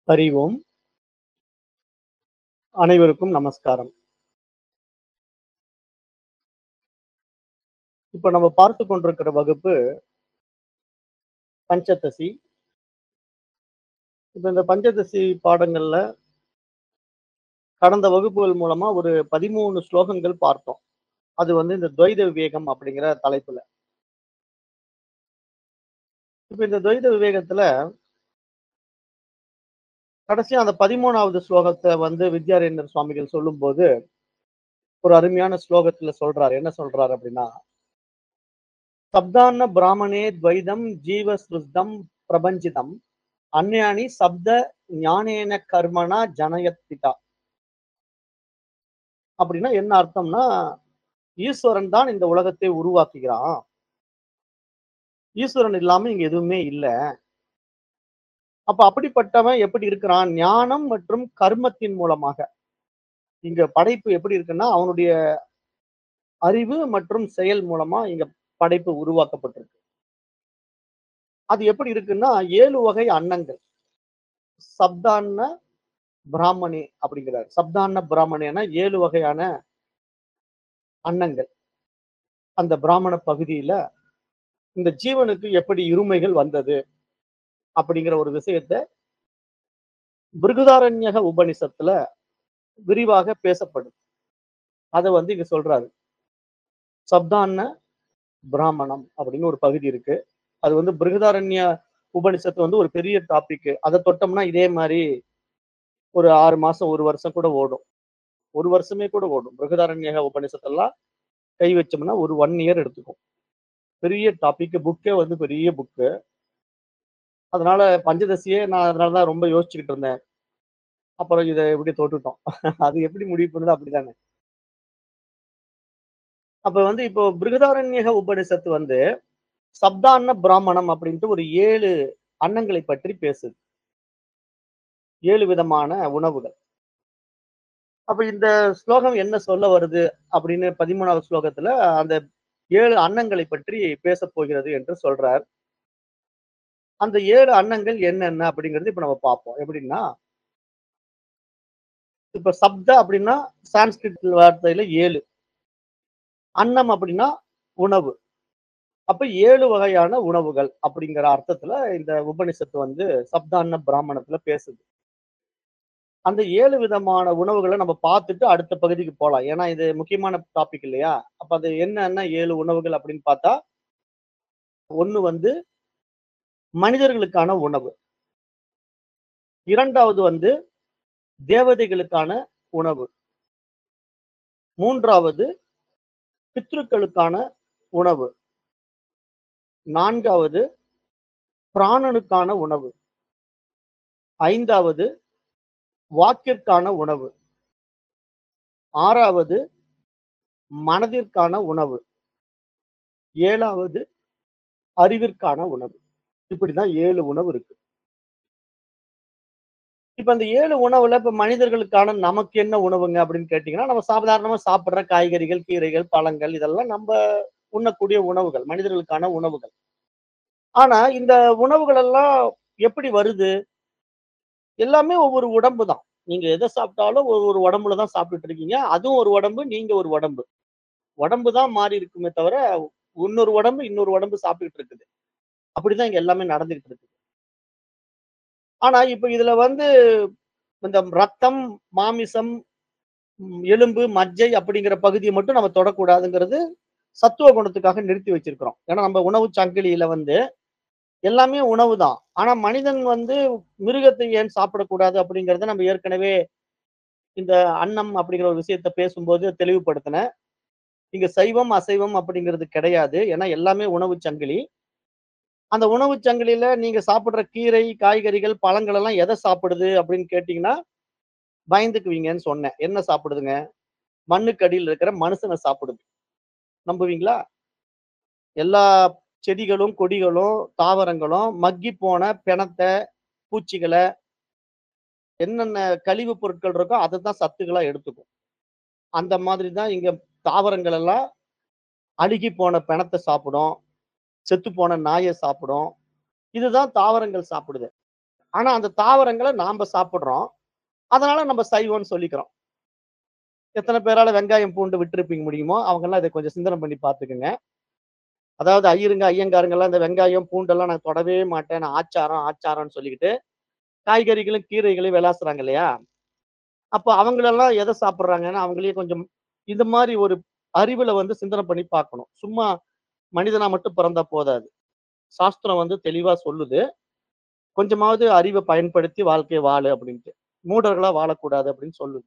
ஹரி ஓம் அனைவருக்கும் நமஸ்காரம் இப்ப நம்ம பார்த்து கொண்டிருக்கிற வகுப்பு பஞ்சதசி இப்ப இந்த பஞ்சதசி பாடங்கள்ல கடந்த வகுப்புகள் மூலமா ஒரு பதிமூணு ஸ்லோகங்கள் பார்த்தோம் அது வந்து இந்த துவைத விவேகம் அப்படிங்கிற தலைப்புல இப்ப இந்த துவைத விவேகத்துல கடைசியா அந்த பதிமூணாவது ஸ்லோகத்தை வந்து வித்யாரண்யர் சுவாமிகள் சொல்லும்போது ஒரு அருமையான ஸ்லோகத்துல சொல்றாரு என்ன சொல்றாரு அப்படின்னா சப்தான்ன பிராமணே துவைதம் ஜீவ சுத்தம் பிரபஞ்சிதம் அந்யானி சப்த ஞானேன கர்மனா ஜனயத்திதா அப்படின்னா என்ன அர்த்தம்னா ஈஸ்வரன் தான் இந்த உலகத்தை உருவாக்குகிறான் ஈஸ்வரன் இல்லாம இங்க எதுவுமே இல்லை அப்ப அப்படிப்பட்டவன் எப்படி இருக்கிறான் ஞானம் மற்றும் கர்மத்தின் மூலமாக இங்க படைப்பு எப்படி இருக்குன்னா அவனுடைய அறிவு மற்றும் செயல் மூலமா இங்க படைப்பு உருவாக்கப்பட்டிருக்கு அது எப்படி இருக்குன்னா ஏழு வகை அன்னங்கள் சப்தான்ன பிராமணி அப்படிங்கிறார் சப்தான்ன பிராமணேனா ஏழு வகையான அன்னங்கள் அந்த பிராமண பகுதியில இந்த ஜீவனுக்கு எப்படி இருமைகள் வந்தது அப்படிங்கிற ஒரு விஷயத்த பிருகுதாரண்யக உபனிஷத்துல விரிவாக பேசப்படும் அதை வந்து இங்க சொல்றாரு சப்தான்ன பிராமணம் அப்படின்னு ஒரு பகுதி இருக்கு அது வந்து பிருகதாரண்ய உபனிஷத்து வந்து ஒரு பெரிய டாபிக் அதை தொட்டோம்னா இதே மாதிரி ஒரு ஆறு மாசம் ஒரு வருஷம் கூட ஓடும் ஒரு வருஷமே கூட ஓடும் பிருகதாரண்யக உபனிஷத்தெல்லாம் கை வச்சோம்னா ஒரு ஒன் இயர் எடுத்துக்கும் பெரிய டாபிக் புக்கே வந்து பெரிய புக்கு அதனால பஞ்சதசியே நான் அதனாலதான் ரொம்ப யோசிச்சுக்கிட்டு இருந்தேன் அப்புறம் இதை எப்படி தொட்டுட்டோம் அது எப்படி முடிவு பண்ணுது அப்படிதானே அப்ப வந்து இப்போ பிருகதாரண்யக உபனிஷத்து வந்து சப்தான்ன பிராமணம் அப்படின்ட்டு ஒரு ஏழு அன்னங்களை பற்றி பேசுது ஏழு விதமான உணவுகள் அப்ப இந்த ஸ்லோகம் என்ன சொல்ல வருது அப்படின்னு பதிமூணாவது ஸ்லோகத்துல அந்த ஏழு அன்னங்களை பற்றி பேச போகிறது என்று சொல்றார் அந்த ஏழு அன்னங்கள் என்னென்ன அப்படிங்கிறது இப்ப நம்ம பார்ப்போம் எப்படின்னா இப்ப சப்த அப்படின்னா சான்ஸ்கிரிட் வார்த்தையில ஏழு அன்னம் அப்படின்னா உணவு அப்ப ஏழு வகையான உணவுகள் அப்படிங்கிற அர்த்தத்துல இந்த உபனிஷத்து வந்து சப்தான்ன பிராமணத்துல பேசுது அந்த ஏழு விதமான உணவுகளை நம்ம பார்த்துட்டு அடுத்த பகுதிக்கு போகலாம் ஏன்னா இது முக்கியமான டாபிக் இல்லையா அப்ப அது என்னென்ன ஏழு உணவுகள் அப்படின்னு பார்த்தா ஒண்ணு வந்து மனிதர்களுக்கான உணவு இரண்டாவது வந்து தேவதைகளுக்கான உணவு மூன்றாவது பித்ருக்களுக்கான உணவு நான்காவது பிராணனுக்கான உணவு ஐந்தாவது வாக்கிற்கான உணவு ஆறாவது மனதிற்கான உணவு ஏழாவது அறிவிற்கான உணவு இப்படிதான் ஏழு உணவு இருக்கு இப்ப அந்த ஏழு உணவுல இப்ப மனிதர்களுக்கான நமக்கு என்ன உணவுங்க அப்படின்னு கேட்டீங்கன்னா நம்ம சாதாரணமா சாப்பிடுற காய்கறிகள் கீரைகள் பழங்கள் இதெல்லாம் நம்ம உண்ணக்கூடிய உணவுகள் மனிதர்களுக்கான உணவுகள் ஆனா இந்த உணவுகள் எல்லாம் எப்படி வருது எல்லாமே ஒவ்வொரு உடம்பு தான் நீங்க எதை சாப்பிட்டாலும் ஒவ்வொரு உடம்புல தான் சாப்பிட்டுட்டு இருக்கீங்க அதுவும் ஒரு உடம்பு நீங்க ஒரு உடம்பு உடம்பு தான் மாறி இருக்குமே தவிர இன்னொரு உடம்பு இன்னொரு உடம்பு சாப்பிட்டுட்டு இருக்குது அப்படிதான் இங்க எல்லாமே நடந்துகிட்டு இருக்குது ஆனா இப்ப இதுல வந்து இந்த ரத்தம் மாமிசம் எலும்பு மஜ்ஜை அப்படிங்கிற பகுதியை மட்டும் நம்ம தொடக்கூடாதுங்கிறது சத்துவ குணத்துக்காக நிறுத்தி வச்சிருக்கிறோம் ஏன்னா நம்ம உணவு சங்கிலியில வந்து எல்லாமே உணவு தான் ஆனா மனிதன் வந்து மிருகத்தை ஏன் சாப்பிடக்கூடாது அப்படிங்கறத நம்ம ஏற்கனவே இந்த அன்னம் அப்படிங்கிற ஒரு விஷயத்த பேசும்போது தெளிவுபடுத்தினேன் இங்க சைவம் அசைவம் அப்படிங்கிறது கிடையாது ஏன்னா எல்லாமே உணவு சங்கிலி அந்த உணவு சங்கிலியில நீங்க சாப்பிடுற கீரை காய்கறிகள் பழங்கள் எல்லாம் எதை சாப்பிடுது அப்படின்னு கேட்டீங்கன்னா பயந்துக்குவீங்கன்னு சொன்னேன் என்ன சாப்பிடுதுங்க மண்ணுக்கு அடியில் இருக்கிற மனுஷனை சாப்பிடுது நம்புவீங்களா எல்லா செடிகளும் கொடிகளும் தாவரங்களும் மக்கி போன பிணத்தை பூச்சிகளை என்னென்ன கழிவு பொருட்கள் இருக்கோ அதை தான் சத்துக்களா எடுத்துக்கும் அந்த மாதிரி தான் இங்க தாவரங்கள் எல்லாம் அழுகி போன பிணத்தை சாப்பிடும் செத்து போன நாயை சாப்பிடும் இதுதான் தாவரங்கள் சாப்பிடுது ஆனா அந்த தாவரங்கள நாம சாப்பிடுறோம். அதனால நம்ம சைவம்ன்னு சொல்லிக்கிறோம். எத்தன பேரால வெங்காயம், பூண்டு விட்டிருப்பீங்க முடியுமோ, அவங்கலாம் இத கொஞ்சம் சிந்தனை பண்ணி பார்த்துக்கங்க. அதாவது ஐயருங்க, ஐயங்காருங்கலாம் இந்த வெங்காயம், பூண்டெல்லாம் நான் தொடவே மாட்டேன். நான் ஆச்சாரம், ஆச்சாரம்ன்னு சொல்லிக்கிட்டு, காய்கறிகளும், கீரைகளையும் விளாசுறாங்க இல்லையா? அப்ப அவங்களெல்லாம் எத சாப்பிடுறாங்கன்னா, அவங்களையும் கொஞ்சம் இந்த மாரி ஒரு அறிவுல வந்து சிந்தனை பண்ணி பார்க்கணும். சும்மா மனிதனா மட்டும் பிறந்தா போதாது. சாஸ்திரம் வந்து தெளிவா சொல்லுது. கொஞ்சமாவது அறிவ பயன்படுத்தி வாழ்க்கைய வாழு அப்படின்ட்டு. மூடர்களா வாழக்கூடாது அப்படின்னு சொல்லுது.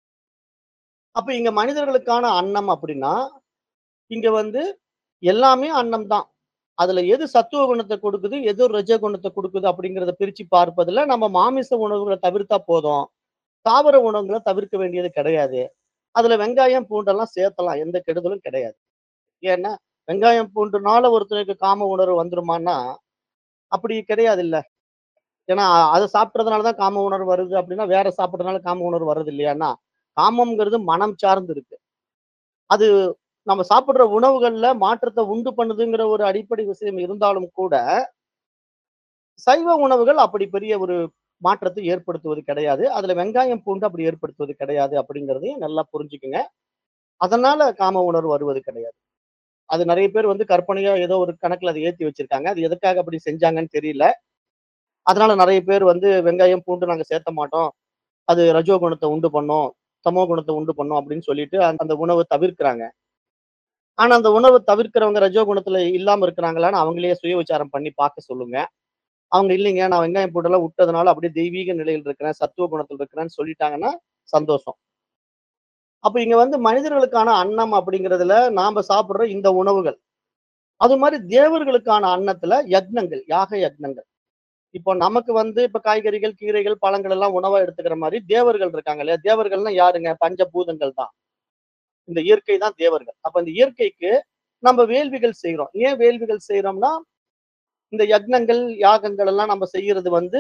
அப்ப இங்க மனிதர்களுக்கான அன்னம் அப்படின்னா, இங்க வந்து எல்லாமே அன்னம் தான். அதுல எது சத்துவ குணத்த குடுக்குது, எது ரஜ குணத்த குடுக்குது அப்படிங்கிறத பிரிச்சு பார்ப்பதுல நம்ம மாமிச உணவுகள தவிர்த்தா போதும். தாவர உணவுகள தவிர்க்க வேண்டியது கிடையாது. அதுல வெங்காயம், பூண்டெல்லாம் சேர்த்தலாம். எந்த கெடுதலும் கிடையாது. ஏன்னா, வெங்காயம், பூண்டுனால ஒருத்தனுக்கு காம உணர்வு வந்துருமான்னா, அப்படி கிடையாதுல்ல. ஏன்னா, அத சாப்பிட்டதுனால தான் காம உணர்வு வருது அப்படின்னா, வேற சாப்பிட்டதுனால காம உணர்வு வருது இல்லையான்னா, காமம்ங்கிறது மனம் சார்ந்து இருக்கு. அது நம்ம சாப்பிடுற உணவுகள்ல மாற்றத்த உண்டு பண்ணுதுங்கிற ஒரு அடிப்படை விஷயம் இருந்தாலும் கூட, சைவ உணவுகள் அப்படி பெரிய ஒரு மாற்றத்தை ஏற்படுத்துவது கிடையாது. அதுல வெங்காயம், பூண்டு அப்படி ஏற்படுத்துவது கிடையாது அப்படிங்கிறதையும் நல்லா புரிஞ்சுக்குங்க. அதனால காம உணர்வு வருவது கிடையாது. அது நெறைய பேர் வந்து கற்பனையா ஏதோ ஒரு கணக்குல அத ஏத்தி வச்சிருக்காங்க. அது எதுக்காக அப்படி செஞ்சாங்கன்னு தெரியல. அதனால நெறைய பேர் வந்து வெங்காயம், பூண்டு நாங்க சேர்த்த மாட்டோம். அது ரஜோ குணத்த உண்டு பண்ணும். தமோ குணத்த உண்டு பண்ணும் அப்படின்னு சொல்லிட்டு அந்த அந்த உணவ தவிர்க்கிறாங்க. ஆனா அந்த உணவ தவிர்க்கிறவங்க ரஜோ குணத்துல இல்லாம இருக்கிறாங்களான்னு அவங்களே சுய விசாரம் பண்ணி பார்க்க சொல்லுங்க. அவங்க இல்லைங்க நான் வெங்காயம், பூண்டெல்லாம் விட்டதுனால அப்படியே தெய்வீக நிலையில் இருக்கிறேன், சத்துவ குணத்துல இருக்கிறேன்னு சொல்லிட்டாங்கன்னா சந்தோஷம். அப்ப இங்க வந்து மனிதர்களுக்கான அன்னம் அப்படிங்கிறதுல நாம சாப்பிடுற இந்த உணவுகள். அது மாரி தேவர்களுக்கான அன்னத்துல யக்னங்கள், யாக யக்னங்கள். இப்போ நமக்கு வந்து இப்ப காய்கறிகள், கீரைகள், பழங்கள் எல்லாம் உணவா எடுத்துக்கிற மாரி தேவர்கள் இருக்காங்க இல்லையா? தேவர்கள்னா யாருங்க? பஞ்சபூதங்கள் தான். இந்த இயற்கை தான் தேவர்கள். அப்ப இந்த இயற்கைக்கு நம்ம வேள்விகள் செய்றோம். ஏன் வேள்விகள் செய்றோம்னா, இந்த யக்னங்கள், யாகங்கள் எல்லாம் நம்ம செய்யறது வந்து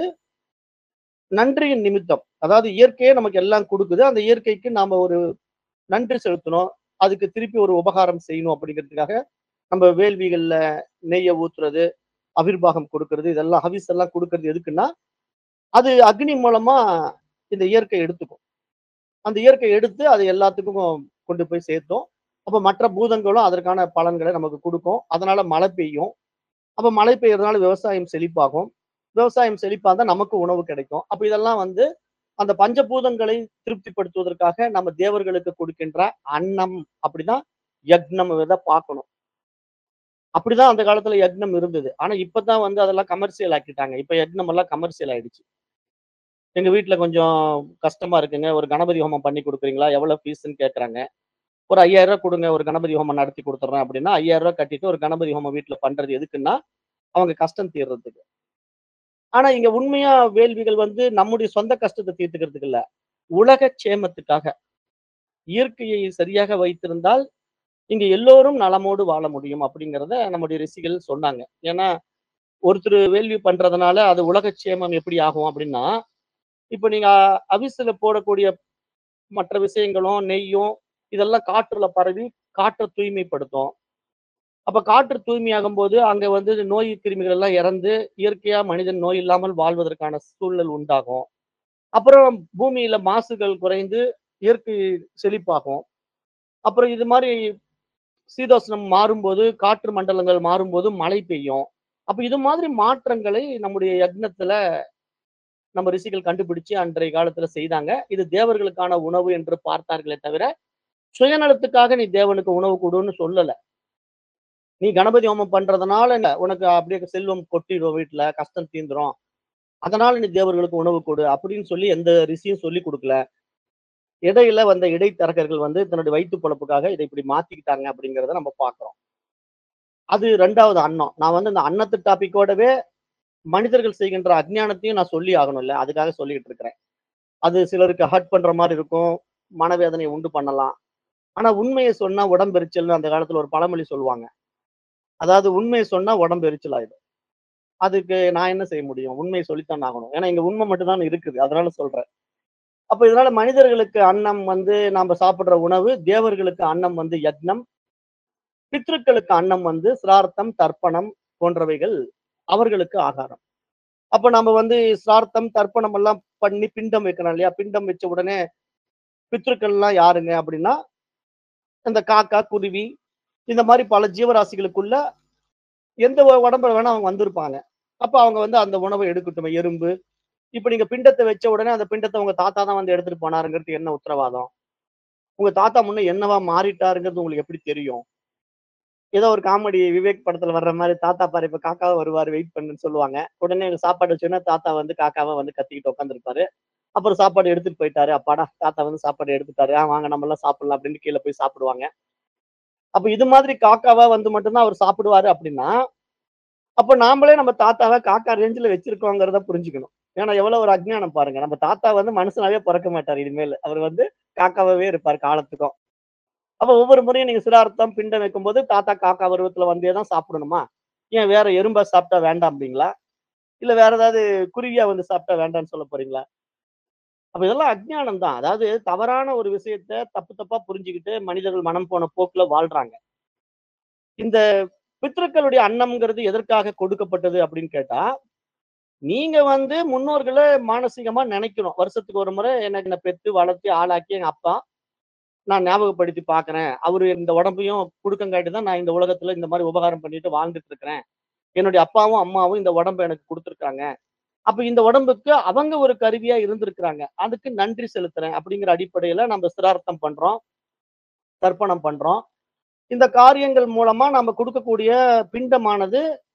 நன்றியின் நிமித்தம். அதாவது இயற்கையே நமக்கு எல்லாம் குடுக்குது. அந்த இயற்கைக்கு நாம ஒரு நன்றி செலுத்தணும். அதுக்கு திருப்பி ஒரு உபகாரம் செய்யணும் அப்படிங்கிறதுக்காக, நம்ம வேள்விகள்ல நெய்ய ஊத்துறது, அவிர்வாகம் கொடுக்கிறது, இதெல்லாம் ஹவிஸ் எல்லாம் குடுக்கிறது எதுக்குன்னா, அது அக்னி மூலமா இந்த இயற்கை எடுத்துக்கும். அந்த இயற்கை எடுத்து அது எல்லாத்துக்கும் கொண்டு போய் சேர்த்தும். அப்ப மற்ற பூதங்களும் அதற்கான பலன்கள நமக்கு குடுக்கும். அதனால மழை பெய்யும். அப்ப மழை பெய்யறதுனால விவசாயம் செழிப்பாகும். விவசாயம் செழிப்பா இருந்தா நமக்கு உணவு கிடைக்கும். அப்ப இதெல்லாம் வந்து அந்த பஞ்சபூதங்களை திருப்திப்படுத்துவதற்காக நம்ம தேவர்களுக்கு கொடுக்கின்ற அன்னம் அப்படிதான் யக்னம் இத பார்க்கணும். அப்படிதான் அந்த காலத்துல யக்னம் இருந்தது. ஆனா இப்பதான் வந்து அதெல்லாம் கமர்ஷியல் ஆக்கிட்டாங்க. இப்ப யக்னம் எல்லாம் கமர்ஷியல் ஆயிடுச்சு. எங்க வீட்ல கொஞ்சம் கஷ்டமா இருக்குங்க. ஒரு கணபதி ஹோமம் பண்ணி குடுக்குறீங்களா? எவ்வளவு ஃபீஸ்ன்னு கேட்கறாங்க. ஒரு ரூ. 5000 குடுங்க. ஒரு கணபதி ஹோமம் நடத்தி குடுத்துடுறேன் அப்படின்னா, ரூ. 5000 கட்டிட்டு ஒரு கணபதி ஹோமம் வீட்ல பண்றது எதுக்குன்னா, அவங்க கஷ்டம் தீர்றதுக்கு. ஆனா இங்க உண்மையா வேள்விகள் வந்து நம்முடைய சொந்த கஷ்டத்த தீர்த்துக்கிறதுக்கு இல்ல. உலக சேமத்துக்காக. இயற்கையை சரியாக வைத்திருந்தால், இங்க எல்லோரும் நலமோடு வாழ முடியும் அப்படிங்கிறத நம்முடைய ரிஷிகள் சொன்னாங்க. ஏன்னா, ஒருத்தர் வேள்வி பண்றதுனால அது உலக சேமம் எப்படி ஆகும் அப்படின்னா, இப்ப நீங்க அவிசுல போடக்கூடிய மற்ற விஷயங்களும், நெய்யும் இதெல்லாம் காற்றுல பரவி காற்ற தூய்மைப்படுத்தும். அப்ப காற்று தூய்மையாகும்போது, அங்க வந்து நோய் கிருமிகள் எல்லாம் இறந்து, இயற்கையா மனிதன் நோய் இல்லாமல் வாழ்வதற்கான சூழல் உண்டாகும். அப்புறம் பூமியில மாசுகள் குறைந்து இயற்கை செழிப்பாகும். அப்புறம் இது மாரி சீதோஷ்ணம் மாறும்போது, காற்று மண்டலங்கள் மாறும்போது மழை பெய்யும். அப்ப இது மாதிரி மாற்றங்களை நம்முடைய யக்னத்துல நம்ம ரிஷிகள் கண்டுபிடிச்சு அன்றைய காலத்துல செய்தாங்க. இது தேவர்களுக்கான உணவு என்று பார்த்தார்களே தவிர, சுயநலத்துக்காக நீ தேவனுக்கு உணவு குடுன்னு சொல்லல. நீ கணபதி ஹோமம் பண்றதுனால இல்ல, உனக்கு அப்படியே செல்வம் கொட்டிடும் வீட்ல, கஷ்டம் தீந்துரும். அதனால நீ தேவர்களுக்கு உணவு கொடு அப்படின்னு சொல்லி எந்த ரிஷியும் சொல்லிக் குடுக்கல. இடையில வந்த இடைத்தரகர்கள் வந்து தன்னுடைய வயித்து பொழப்புக்காக இத இப்படி மாத்திக்கிட்டாங்க அப்படிங்கிறத நம்ம பார்க்கிறோம். அது 2வது அன்னம். நான் வந்து இந்த அன்னத்து டாபிக்கோடவே மனிதர்கள் செய்கின்ற அஞ்ஞானத்தையும் நான் சொல்லி ஆகணும்ல. அதுக்காக சொல்லிக்கிட்டு இருக்கிறேன். அது சிலருக்கு ஹர்ட் பண்ற மாரி இருக்கும். மனவேதனைய உண்டு பண்ணலாம். ஆனா உண்மைய சொன்னா உடம்பெரிச்சல்னு அந்த காலத்துல ஒரு பழமொழி சொல்லுவாங்க. அதாவது உண்மைய சொன்னா உடம்பு எரிச்சல் ஆயிடும். அதுக்கு நான் என்ன செய்ய முடியும்? உண்மைய சொல்லித்தான் ஆகணும். ஏன்னா இங்க உண்மை மட்டும் தான் இருக்குது. அதனால சொல்றேன். அப்ப இதனால மனிதர்களுக்கு அன்னம் வந்து நாம சாப்பிடுற உணவு, தேவர்களுக்கு அன்னம் வந்து யக்னம். பித்ருக்களுக்கு அன்னம் வந்து சிரார்த்தம், தர்ப்பணம் போன்றவைகள் அவர்களுக்கு ஆகாரம். அப்ப நம்ம வந்து சிரார்த்தம் தர்ப்பணம் எல்லாம் பண்ணி பிண்டம் வைக்கிறோம் இல்லையா பிண்டம் வச்ச உடனே பித்ருக்கள்லாம் யாருங்க அப்படின்னா இந்த காக்கா குருவி இந்த மாதிரி பல ஜீவராசிகளுக்குள்ள எந்த ஒரு உடம்புல வேணா அவங்க வந்திருப்பாங்க அப்ப அவங்க வந்து அந்த உணவை எடுக்கட்டும் எறும்பு இப்ப நீங்க பிண்டத்தை வச்ச உடனே அந்த பிண்டத்தை உங்க தாத்தா தான் வந்து எடுத்துட்டு போனாருங்கிறது என்ன உத்தரவாதம் உங்க தாத்தா முன்ன என்னவா மாறிட்டாருங்கிறது உங்களுக்கு எப்படி தெரியும் ஏதோ ஒரு காமெடி விவேக் படத்துல வர்ற மாதிரி தாத்தா பாரு இப்ப காக்காவை வருவாரு வெயிட் பண்ணுன்னு சொல்லுவாங்க உடனே இவங்க சாப்பாடு வச்சோன்னா தாத்தா வந்து காக்காவை வந்து கத்திக்கிட்டு உட்காந்துருப்பாரு அப்புறம் சாப்பாடு எடுத்துட்டு போயிட்டாரு அப்பாடா தாத்தா வந்து சாப்பாடு எடுத்துட்டாரு ஆ, வாங்க நம்ம எல்லாம் சாப்பிடலாம் அப்படின்னு கீழே போய் சாப்பிடுவாங்க அப்ப இது மாதிரி காக்காவா வந்து மட்டும்தான் அவர் சாப்பிடுவாரு அப்படின்னா அப்ப நாமளே நம்ம தாத்தாவை காக்கா ரேஞ்சில் வச்சிருக்கோங்கிறத புரிஞ்சுக்கணும் ஏன்னா எவ்வளவு ஒரு அஜ்ஞானம் பாருங்க நம்ம தாத்தா வந்து மனுஷனாவே பிறக்க மாட்டார் இனிமேல் அவர் வந்து காக்காவே இருப்பார் காலத்துக்கும் அப்ப ஒவ்வொரு முறையும் நீங்க சிரார்த்தம் பிண்டம் வைக்கும்போது தாத்தா காக்கா பருவத்துல வந்தே தான் சாப்பிடணுமா ஏன் வேற எறும்பா சாப்பிட்டா வேண்டாம் அப்படிங்களா இல்ல வேற ஏதாவது குருவியா வந்து சாப்பிட்டா வேண்டாம்னு சொல்ல போறீங்களா அப்ப இதெல்லாம் அஜ்ஞானம் தான் அதாவது தவறான ஒரு விஷயத்த தப்பு தப்பா புரிஞ்சுக்கிட்டு மனிதர்கள் மனம் போன போக்குல வாழ்றாங்க இந்த பித்ருக்களுடைய அன்னம்ங்கிறது எதற்காக கொடுக்கப்பட்டது அப்படின்னு கேட்டா நீங்க வந்து முன்னோர்களை மானசீகமா நினைக்கணும் வருஷத்துக்கு ஒரு முறை எனக்கு என்ன பெத்து வளர்த்து ஆளாக்கி எங்க அப்பா நான் ஞாபகப்படுத்தி பார்க்கறேன் அவரு இந்த உடம்பையும் கொடுக்கங்காட்டி தான் நான் இந்த உலகத்துல இந்த மாதிரி உபகாரம் பண்ணிட்டு வாழ்ந்துட்டு இருக்கிறேன் என்னுடைய அப்பாவும் அம்மாவும் இந்த உடம்பை எனக்கு கொடுத்துருக்காங்க அப்ப இந்த உடம்புக்கு அவங்க ஒரு கருவியா இருந்திருக்கிறாங்க அதுக்கு நன்றி செலுத்துறேன் அப்படிங்கிற அடிப்படையில நம்ம சிரார்த்தம் பண்றோம் தர்ப்பணம் பண்றோம் இந்த காரியங்கள் மூலமா நம்ம கொடுக்கக்கூடிய பிண்டமானது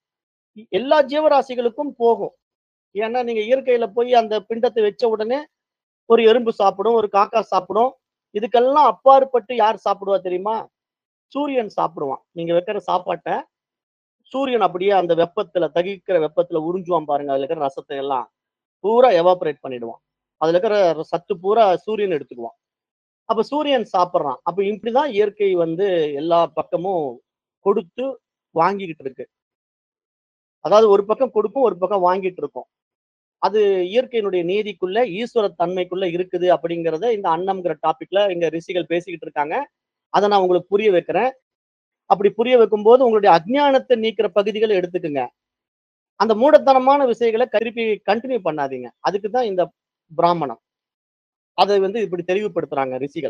எல்லா ஜீவராசிகளுக்கும் போகும் ஏன்னா நீங்க இயற்கையில போய் அந்த பிண்டத்தை வச்ச உடனே ஒரு எறும்பு சாப்பிடும் ஒரு காக்கா சாப்பிடும் இதுக்கெல்லாம் அப்பாற்பட்டு யார் சாப்பிடுவா தெரியுமா சூரியன் சாப்பிடுவான் நீங்க வைக்கிற சாப்பாட்டை சூரியன் அப்படியே அந்த வெப்பத்துல தகிக்கிற வெப்பத்துல உறிஞ்சுவான் பாருங்க அதுல இருக்கிற ரசத்தை எல்லாம் பூரா எவாபரேட் பண்ணிடுவான் அதுல இருக்கிற சத்து பூரா சூரியன் எடுத்துக்குவான் அப்ப சூரியன் சாப்பிடுறான் அப்ப இப்படிதான் இயற்கை வந்து எல்லா பக்கமும் கொடுத்து வாங்கிக்கிட்டு இருக்கு அதாவது ஒரு பக்கம் கொடுக்கும் ஒரு பக்கம் வாங்கிட்டு இருக்கும் அது இயற்கையினுடைய நீதிக்குள்ள ஈஸ்வர தன்மைக்குள்ள இருக்குது அப்படிங்கறத இந்த அன்னம்ங்கிற டாபிக்ல இங்க ரிஷிகள் பேசிக்கிட்டு இருக்காங்க அதை நான் உங்களுக்கு புரிய வைக்கிறேன் அப்படி புரிய வைக்கும்போது உங்களுடைய அஜ்ஞானத்தை நீக்கிற பகுதிகளை எடுத்துக்குங்க அந்த மூடத்தனமான விஷயங்களை திருப்பி கண்டினியூ பண்ணாதீங்க அதுக்கு தான் இந்த பிராமணம் அதை வந்து இப்படி தெளிவுபடுத்துறாங்க ரிஷிகள்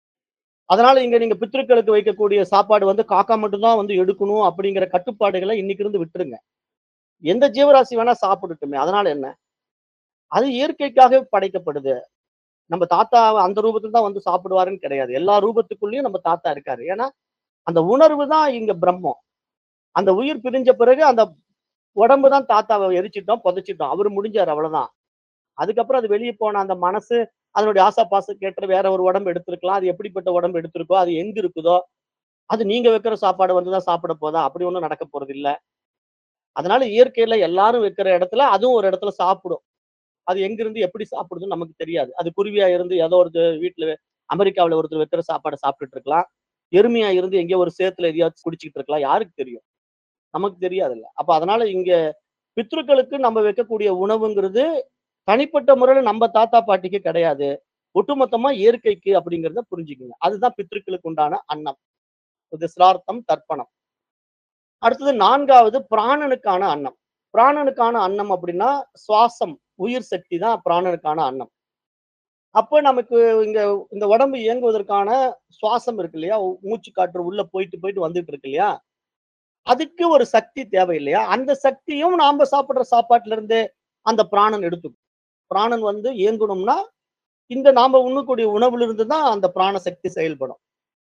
அதனால இங்க நீங்க பித்ருக்களுக்கு வைக்கக்கூடிய சாப்பாடு வந்து காக்கா மட்டும்தான் வந்து எடுக்கணும் அப்படிங்கிற கட்டுப்பாடுகளை இன்னைக்கு இருந்து விட்டுருங்க எந்த ஜீவராசி வேணா சாப்பிடட்டுமே அதனால என்ன அது இயற்கைக்காக படைக்கப்படுது நம்ம தாத்தா அந்த ரூபத்துல தான் வந்து சாப்பிடுவாருன்னு கிடையாது எல்லா ரூபத்துக்குள்ளேயும் நம்ம தாத்தா இருக்காரு ஏன்னா அந்த உணர்வு தான் இங்க பிரம்மம் அந்த உயிர் பிரிஞ்ச பிறகு அந்த உடம்பு தான் தாத்தாவை எரிச்சிட்டோம் புதைச்சிட்டோம் அவர் முடிஞ்சார் அவ்வளவுதான் அதுக்கப்புறம் அது வெளியே போன அந்த மனசு அதனுடைய ஆசா பாசம் கேட்ட வேற ஒரு உடம்பு எடுத்திருக்கலாம் அது எப்படிப்பட்ட உடம்பு எடுத்திருக்கோ அது எங்க இருக்குதோ அது நீங்க வைக்கிற சாப்பாடு வந்து தான் சாப்பிட போதா அப்படி ஒண்ணும் நடக்க போறது இல்ல அதனால இயற்கையில எல்லாரும் வைக்கிற இடத்துல அதுவும் ஒரு இடத்துல சாப்பிடும் அது எங்க இருந்து எப்படி சாப்பிடுதுன்னு நமக்கு தெரியாது அது குருவியா இருந்து ஏதோ ஒரு வீட்டுல அமெரிக்காவுல ஒருத்தர் வைக்கிற சாப்பாடை சாப்பிட்டுட்டு இருக்கலாம் எருமையா இருந்து எங்கேயோ ஒரு சேத்துல எதையாச்சும் குடிச்சிட்டு இருக்கலாம் யாருக்கு தெரியும் நமக்கு தெரியாதுல்ல அப்ப அதனால இங்க பித்ருக்களுக்கு நம்ம வைக்கக்கூடிய உணவுங்கிறது தனிப்பட்ட முறையில நம்ம தாத்தா பாட்டிக்கு கிடையாது ஒட்டுமொத்தமா இயற்கைக்கு அப்படிங்கிறத புரிஞ்சுக்கங்க அதுதான் பித்ருக்களுக்கு உண்டான அன்னம் இது சிரார்த்தம் தர்ப்பணம் அடுத்தது நான்காவது பிராணனுக்கான அன்னம் பிராணனுக்கான அன்னம் அப்படின்னா சுவாசம் உயிர் சக்தி தான் பிராணனுக்கான அன்னம் அப்ப நமக்கு இங்க இந்த உடம்பு இயங்குவதற்கான சுவாசம் இருக்கு இல்லையா மூச்சு காற்று உள்ள போயிட்டு போயிட்டு வந்துட்டு இருக்கு இல்லையா அதுக்கு ஒரு சக்தி தேவை இல்லையா அந்த சக்தியும் நாம சாப்பிடுற சாப்பாட்டுல இருந்து அந்த பிராணன் எடுத்துக்கும் பிராணன் வந்து இயங்கணும்னா இந்த நாம உண்ணக்கூடிய உணவுல இருந்து தான் அந்த பிராண சக்தி செயல்படும்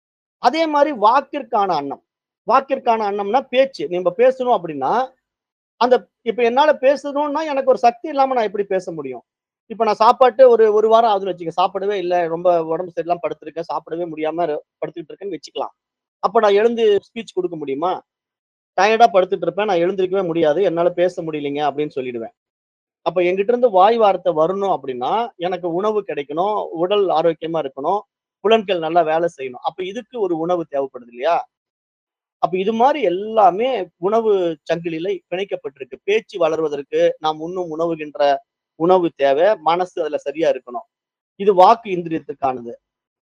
அதே மாதிரி வாக்கிற்கான அன்னம் வாக்கிற்கான அன்னம்னா பேச்சு நம்ம பேசணும் அப்படின்னா அந்த இப்ப என்னால பேசணும்னா எனக்கு ஒரு சக்தி இல்லாம நான் எப்படி பேச முடியும் இப்ப நான் சாப்பாட்டு ஒரு ஒரு வாரம் ஆகுதுன்னு வச்சுக்க சாப்பிடவே இல்லை ரொம்ப உடம்பு சரியில்லாம படுத்திருக்கேன் சாப்பிடவே முடியாம படுத்துக்கிட்டு இருக்கேன்னு வச்சுக்கலாம் அப்ப நான் எழுந்து ஸ்பீச் கொடுக்க முடியுமா டயர்டா படுத்துட்டு இருப்பேன் நான் எழுந்திருக்கவே முடியாது என்னால பேச முடியலைங்க அப்படின்னு சொல்லிடுவேன் அப்ப எங்கிட்ட இருந்து வாய் வார்த்தை வரணும் அப்படின்னா எனக்கு உணவு கிடைக்கணும் உடல் ஆரோக்கியமா இருக்கணும் புலன்கள் நல்லா வேலை செய்யணும் அப்ப இதுக்கு ஒரு உணவு தேவைப்படுது இல்லையா அப்ப இது மாதிரி எல்லாமே உணவு சங்கிலியில பிணைக்கப்பட்டிருக்கு பேச்சு வளர்வதற்கு நாம் உண்ணும் உணவுகின்ற உணவு தேவை மனசு அதுல சரியா இருக்கணும் இது வாக்கு இந்திரியத்துக்கானது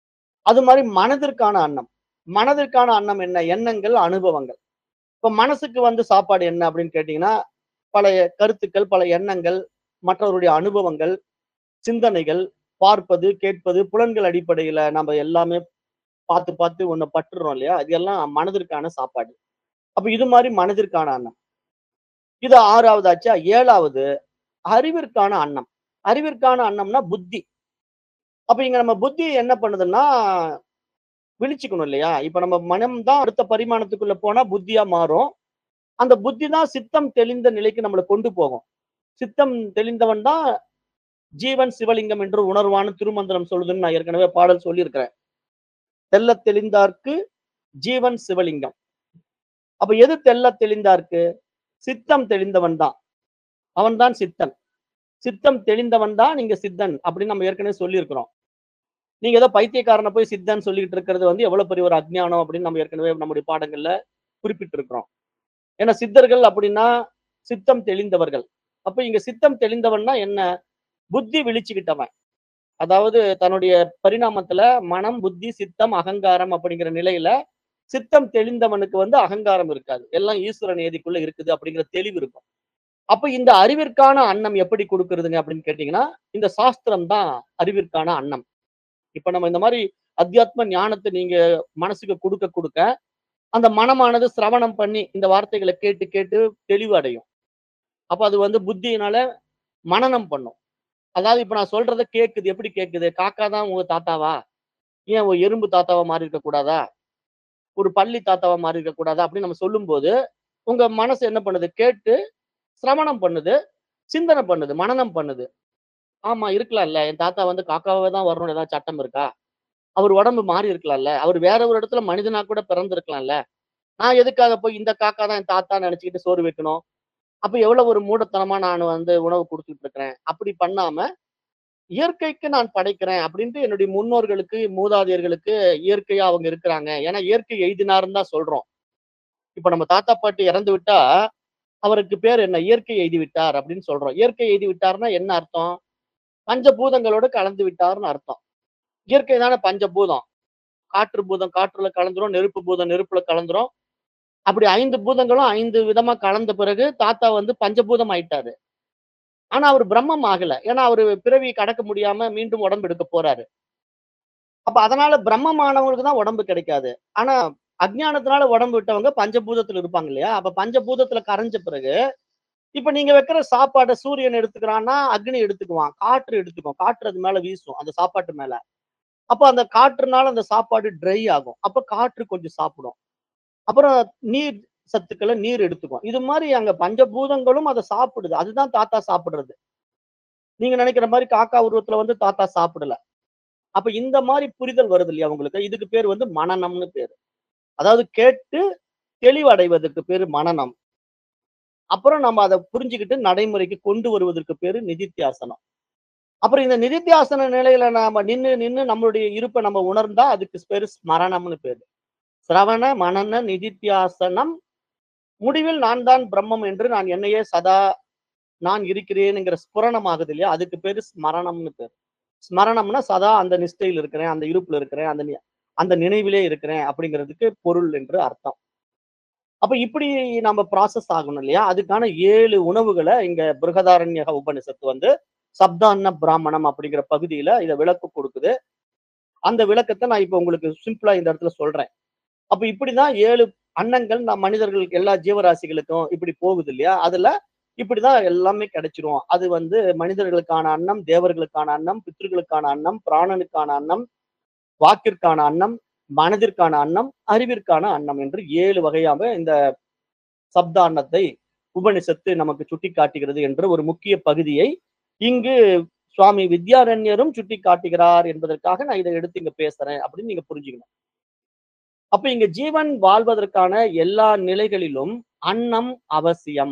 அது மாதிரி மனதிற்கான அன்னம் மனதிற்கான அன்னம் என்ன எண்ணங்கள் அனுபவங்கள் இப்ப மனசுக்கு வந்து சாப்பாடு என்ன அப்படின்னு கேட்டீங்கன்னா பல கருத்துக்கள் பல எண்ணங்கள் மற்றவருடைய அனுபவங்கள் சிந்தனைகள் பார்ப்பது கேட்பது புலன்கள் அடிப்படையில நம்ம எல்லாமே பார்த்து பார்த்து ஒண்ணு பற்றுறோம் இல்லையா இது எல்லாம் மனதிற்கான சாப்பாடு அப்ப இது மாதிரி மனதிற்கான அன்னம் இது ஆறாவது ஆச்சா ஏழாவது அறிவிற்கான அன்னம் அறிவிற்கான அன்னம்னா புத்தி அப்ப இங்க நம்ம புத்தி என்ன பண்ணுதுன்னா விழிச்சுக்கணும் இல்லையா இப்ப நம்ம மனம் தான் அடுத்த பரிமாணத்துக்குள்ள போனா புத்தியா மாறும் அந்த புத்தி தான் சித்தம் தெளிந்த நிலைக்கு நம்மளை கொண்டு போகும் சித்தம் தெளிந்தவன் தான் ஜீவன் சிவலிங்கம் என்று உணர்வான்னு திருமந்திரம் சொல்லுதுன்னு நான் ஏற்கனவே பாடல் சொல்லியிருக்கிறேன் தெல்ல தெளிந்தார்க்கு ஜீவன் சிவலிங்கம் அப்ப எது தெல்ல தெளிந்தார்க்கு சித்தம் தெளிந்தவன் தான் அவன் தான் சித்தன் சித்தம் தெளிந்தவன் தான் நீங்க சித்தன் அப்படின்னு நம்ம ஏற்கனவே சொல்லியிருக்கிறோம் நீங்க ஏதோ பைத்தியக்காரனை போய் சித்தன் சொல்லிட்டு இருக்கிறது வந்து எவ்வளவு பெரிய ஒரு அஜ்ஞானம் அப்படின்னு நம்ம ஏற்கனவே நம்முடைய பாடங்கள்ல குறிப்பிட்டு இருக்கிறோம் ஏன்னா சித்தர்கள் அப்படின்னா சித்தம் தெளிந்தவர்கள் அப்ப இங்க சித்தம் தெளிந்தவன்னா என்ன புத்தி விழிச்சுக்கிட்டவன் அதாவது தன்னுடைய பரிணாமத்துல மனம் புத்தி சித்தம் அகங்காரம் அப்படிங்கிற நிலையில சித்தம் தெளிந்தவனுக்கு வந்து அகங்காரம் இருக்காது எல்லாம் ஈஸ்வர நேதிக்குள்ள இருக்குது அப்படிங்கிற தெளிவு இருக்கும் அப்ப இந்த அறிவிற்கான அன்னம் எப்படி கொடுக்கறதுங்க அப்படின்னு கேட்டீங்கன்னா இந்த சாஸ்திரம் தான் அறிவிற்கான அன்னம் இப்ப நம்ம இந்த மாதிரி அத்தியாத்ம ஞானத்தை நீங்க மனசுக்கு கொடுக்க கொடுக்க அந்த மனமானது சிரவணம் பண்ணி இந்த வார்த்தைகளை கேட்டு கேட்டு தெளிவு அடையும் அப்ப அது வந்து புத்தியினால மனனம் பண்ணும் அதாவது இப்ப நான் சொல்றத கேக்குது எப்படி கேக்குது காக்கா தான் உங்க தாத்தாவா ஏன் ஒரு எறும்பு தாத்தாவா மாறி இருக்க கூடாதா ஒரு பள்ளி தாத்தாவா மாறி இருக்க கூடாதா அப்படின்னு நம்ம சொல்லும்போது உங்க மனசு என்ன பண்ணுது கேட்டு சிரவணம் பண்ணுது சிந்தனை பண்ணுது மனனம் பண்ணுது ஆமா இருக்கலாம்ல என் தாத்தா வந்து காக்காவே தான் வரணும் ஏதாவது சட்டம் இருக்கா அவர் உடம்பு மாறி இருக்கலாம்ல அவர் வேற ஒரு இடத்துல மனிதனா கூட பிறந்திருக்கலாம்ல நான் எதுக்காக போய் இந்த காக்கா தான் என் தாத்தா நினைச்சுக்கிட்டு சோறு வைக்கணும் அப்ப எவ்வளவு ஒரு மூடத்தனமா நான் வந்து உணவு கொடுத்துட்டு இருக்கிறேன் அப்படி பண்ணாம இயற்கைக்கு நான் படைக்கிறேன் அப்படின்ட்டு என்னுடைய முன்னோர்களுக்கு மூதாதையர்களுக்கு இயற்கையா அவங்க இருக்கிறாங்க ஏன்னா இயற்கை எய்தினாருன்னு தான் சொல்றோம் இப்ப நம்ம தாத்தா பாட்டி இறந்து விட்டா அவருக்கு பேர் என்ன இயற்கை எய்தி விட்டார் அப்படின்னு சொல்றோம் இயற்கை எய்தி விட்டார்னா என்ன அர்த்தம் பஞ்சபூதங்களோட கலந்து விட்டார்னு அர்த்தம் இயற்கை தானே பஞ்சபூதம் காற்று பூதம் காற்றுல கலந்துரும் நெருப்பு பூதம் நெருப்புல கலந்துரும் அப்படி ஐந்து பூதங்களும் ஐந்து விதமா கலந்த பிறகு தாத்தா வந்து பஞ்சபூதம் ஆயிட்டாரு ஆனா அவர் பிரம்மம் ஆகல ஏன்னா அவரு பிறவி கடக்க முடியாம மீண்டும் உடம்பு எடுக்க போறாரு அப்ப அதனால பிரம்மமானவங்களுக்கு தான் உடம்பு கிடைக்காது ஆனா அஜ்ஞானத்தினால உடம்பு விட்டவங்க பஞ்சபூதத்துல இருப்பாங்க இல்லையா அப்ப பஞ்சபூதத்துல கரைஞ்ச பிறகு இப்ப நீங்க வைக்கிற சாப்பாடை சூரியன் எடுத்துக்கிறான்னா அக்னி எடுத்துக்குவான் காற்று எடுத்துக்கும் காற்று அது மேல வீசும் அந்த சாப்பாட்டு மேல அப்ப அந்த காற்றுனால அந்த சாப்பாடு ட்ரை ஆகும் அப்ப காற்று கொஞ்சம் சாப்பிடும் அப்புறம் நீர் சத்துக்களை நீர் எடுத்துக்கும் இது மாதிரி அங்க பஞ்சபூதங்களும் அதை சாப்பிடுது அதுதான் தாத்தா சாப்பிடுறது நீங்க நினைக்கிற மாதிரி காக்கா உருவத்துல வந்து தாத்தா சாப்பிடல அப்ப இந்த மாதிரி புரிதல் வருது இல்லையா உங்களுக்கு இதுக்கு பேர் வந்து மனநம்னு பேரு அதாவது கேட்டு தெளிவடைவதற்கு பேரு மனநம் அப்புறம் நம்ம அதை புரிஞ்சுக்கிட்டு நடைமுறைக்கு கொண்டு வருவதற்கு பேரு நிதித்தியாசனம் அப்புறம் இந்த நிதித்தியாசன நிலையில நாம நின்னு நின்னு நம்மளுடைய இருப்பை நம்ம உணர்ந்தா அதுக்கு பேரு ஸ்மரணம்னு பேரு சிரவண மனன நிதித்தியாசனம் முடிவில் நான் தான் பிரம்மம் என்று நான் என்னையே சதா நான் இருக்கிறேனுங்கிற ஸ்புரணம் ஆகுது இல்லையா அதுக்கு பேரு ஸ்மரணம்னு பேரு ஸ்மரணம்னா சதா அந்த நிஷ்டையில் இருக்கிறேன் அந்த இருப்புல இருக்கிறேன் அந்த நி- அந்த நினைவிலே இருக்கிறேன் அப்படிங்கிறதுக்கு பொருள் என்று அர்த்தம் அப்ப இப்படி நம்ம ப்ராசஸ் ஆகணும் இல்லையா அதுக்கான ஏழு உணவுகளை இங்க பிருகதாரண்யக உபனிஷத்து வந்து சப்தான்ன பிராமணம் அப்படிங்கிற பகுதியில இதை விளக்கு கொடுக்குது அந்த விளக்கத்தை நான் இப்ப உங்களுக்கு சிம்பிளா இந்த இடத்துல சொல்றேன் அப்ப இப்படிதான் ஏழு அன்னங்கள் நம் மனிதர்களுக்கு எல்லா ஜீவராசிகளுக்கும் இப்படி போகுது இல்லையா அதுல இப்படிதான் எல்லாமே கிடைச்சிரும் அது வந்து மனிதர்களுக்கான அன்னம் தேவர்களுக்கான அன்னம் பித்ருக்களுக்கான அன்னம் பிராணனுக்கான அன்னம் வாக்கிற்கான அன்னம் மனதிற்கான அன்னம் அறிவிற்கான அன்னம் என்று ஏழு வகையாக இந்த சப்த அன்னத்தை உபனிஷத்து நமக்கு சுட்டி காட்டுகிறது என்ற ஒரு முக்கிய பகுதியை இங்கு சுவாமி வித்யாரண்யரும் சுட்டி காட்டுகிறார் என்பதற்காக நான் இதை எடுத்து இங்க பேசுறேன் அப்படின்னு நீங்க புரிஞ்சுக்கணும் அப்ப இங்க ஜீவன் வாழ்வதற்கான எல்லா நிலைகளிலும் அன்னம் அவசியம்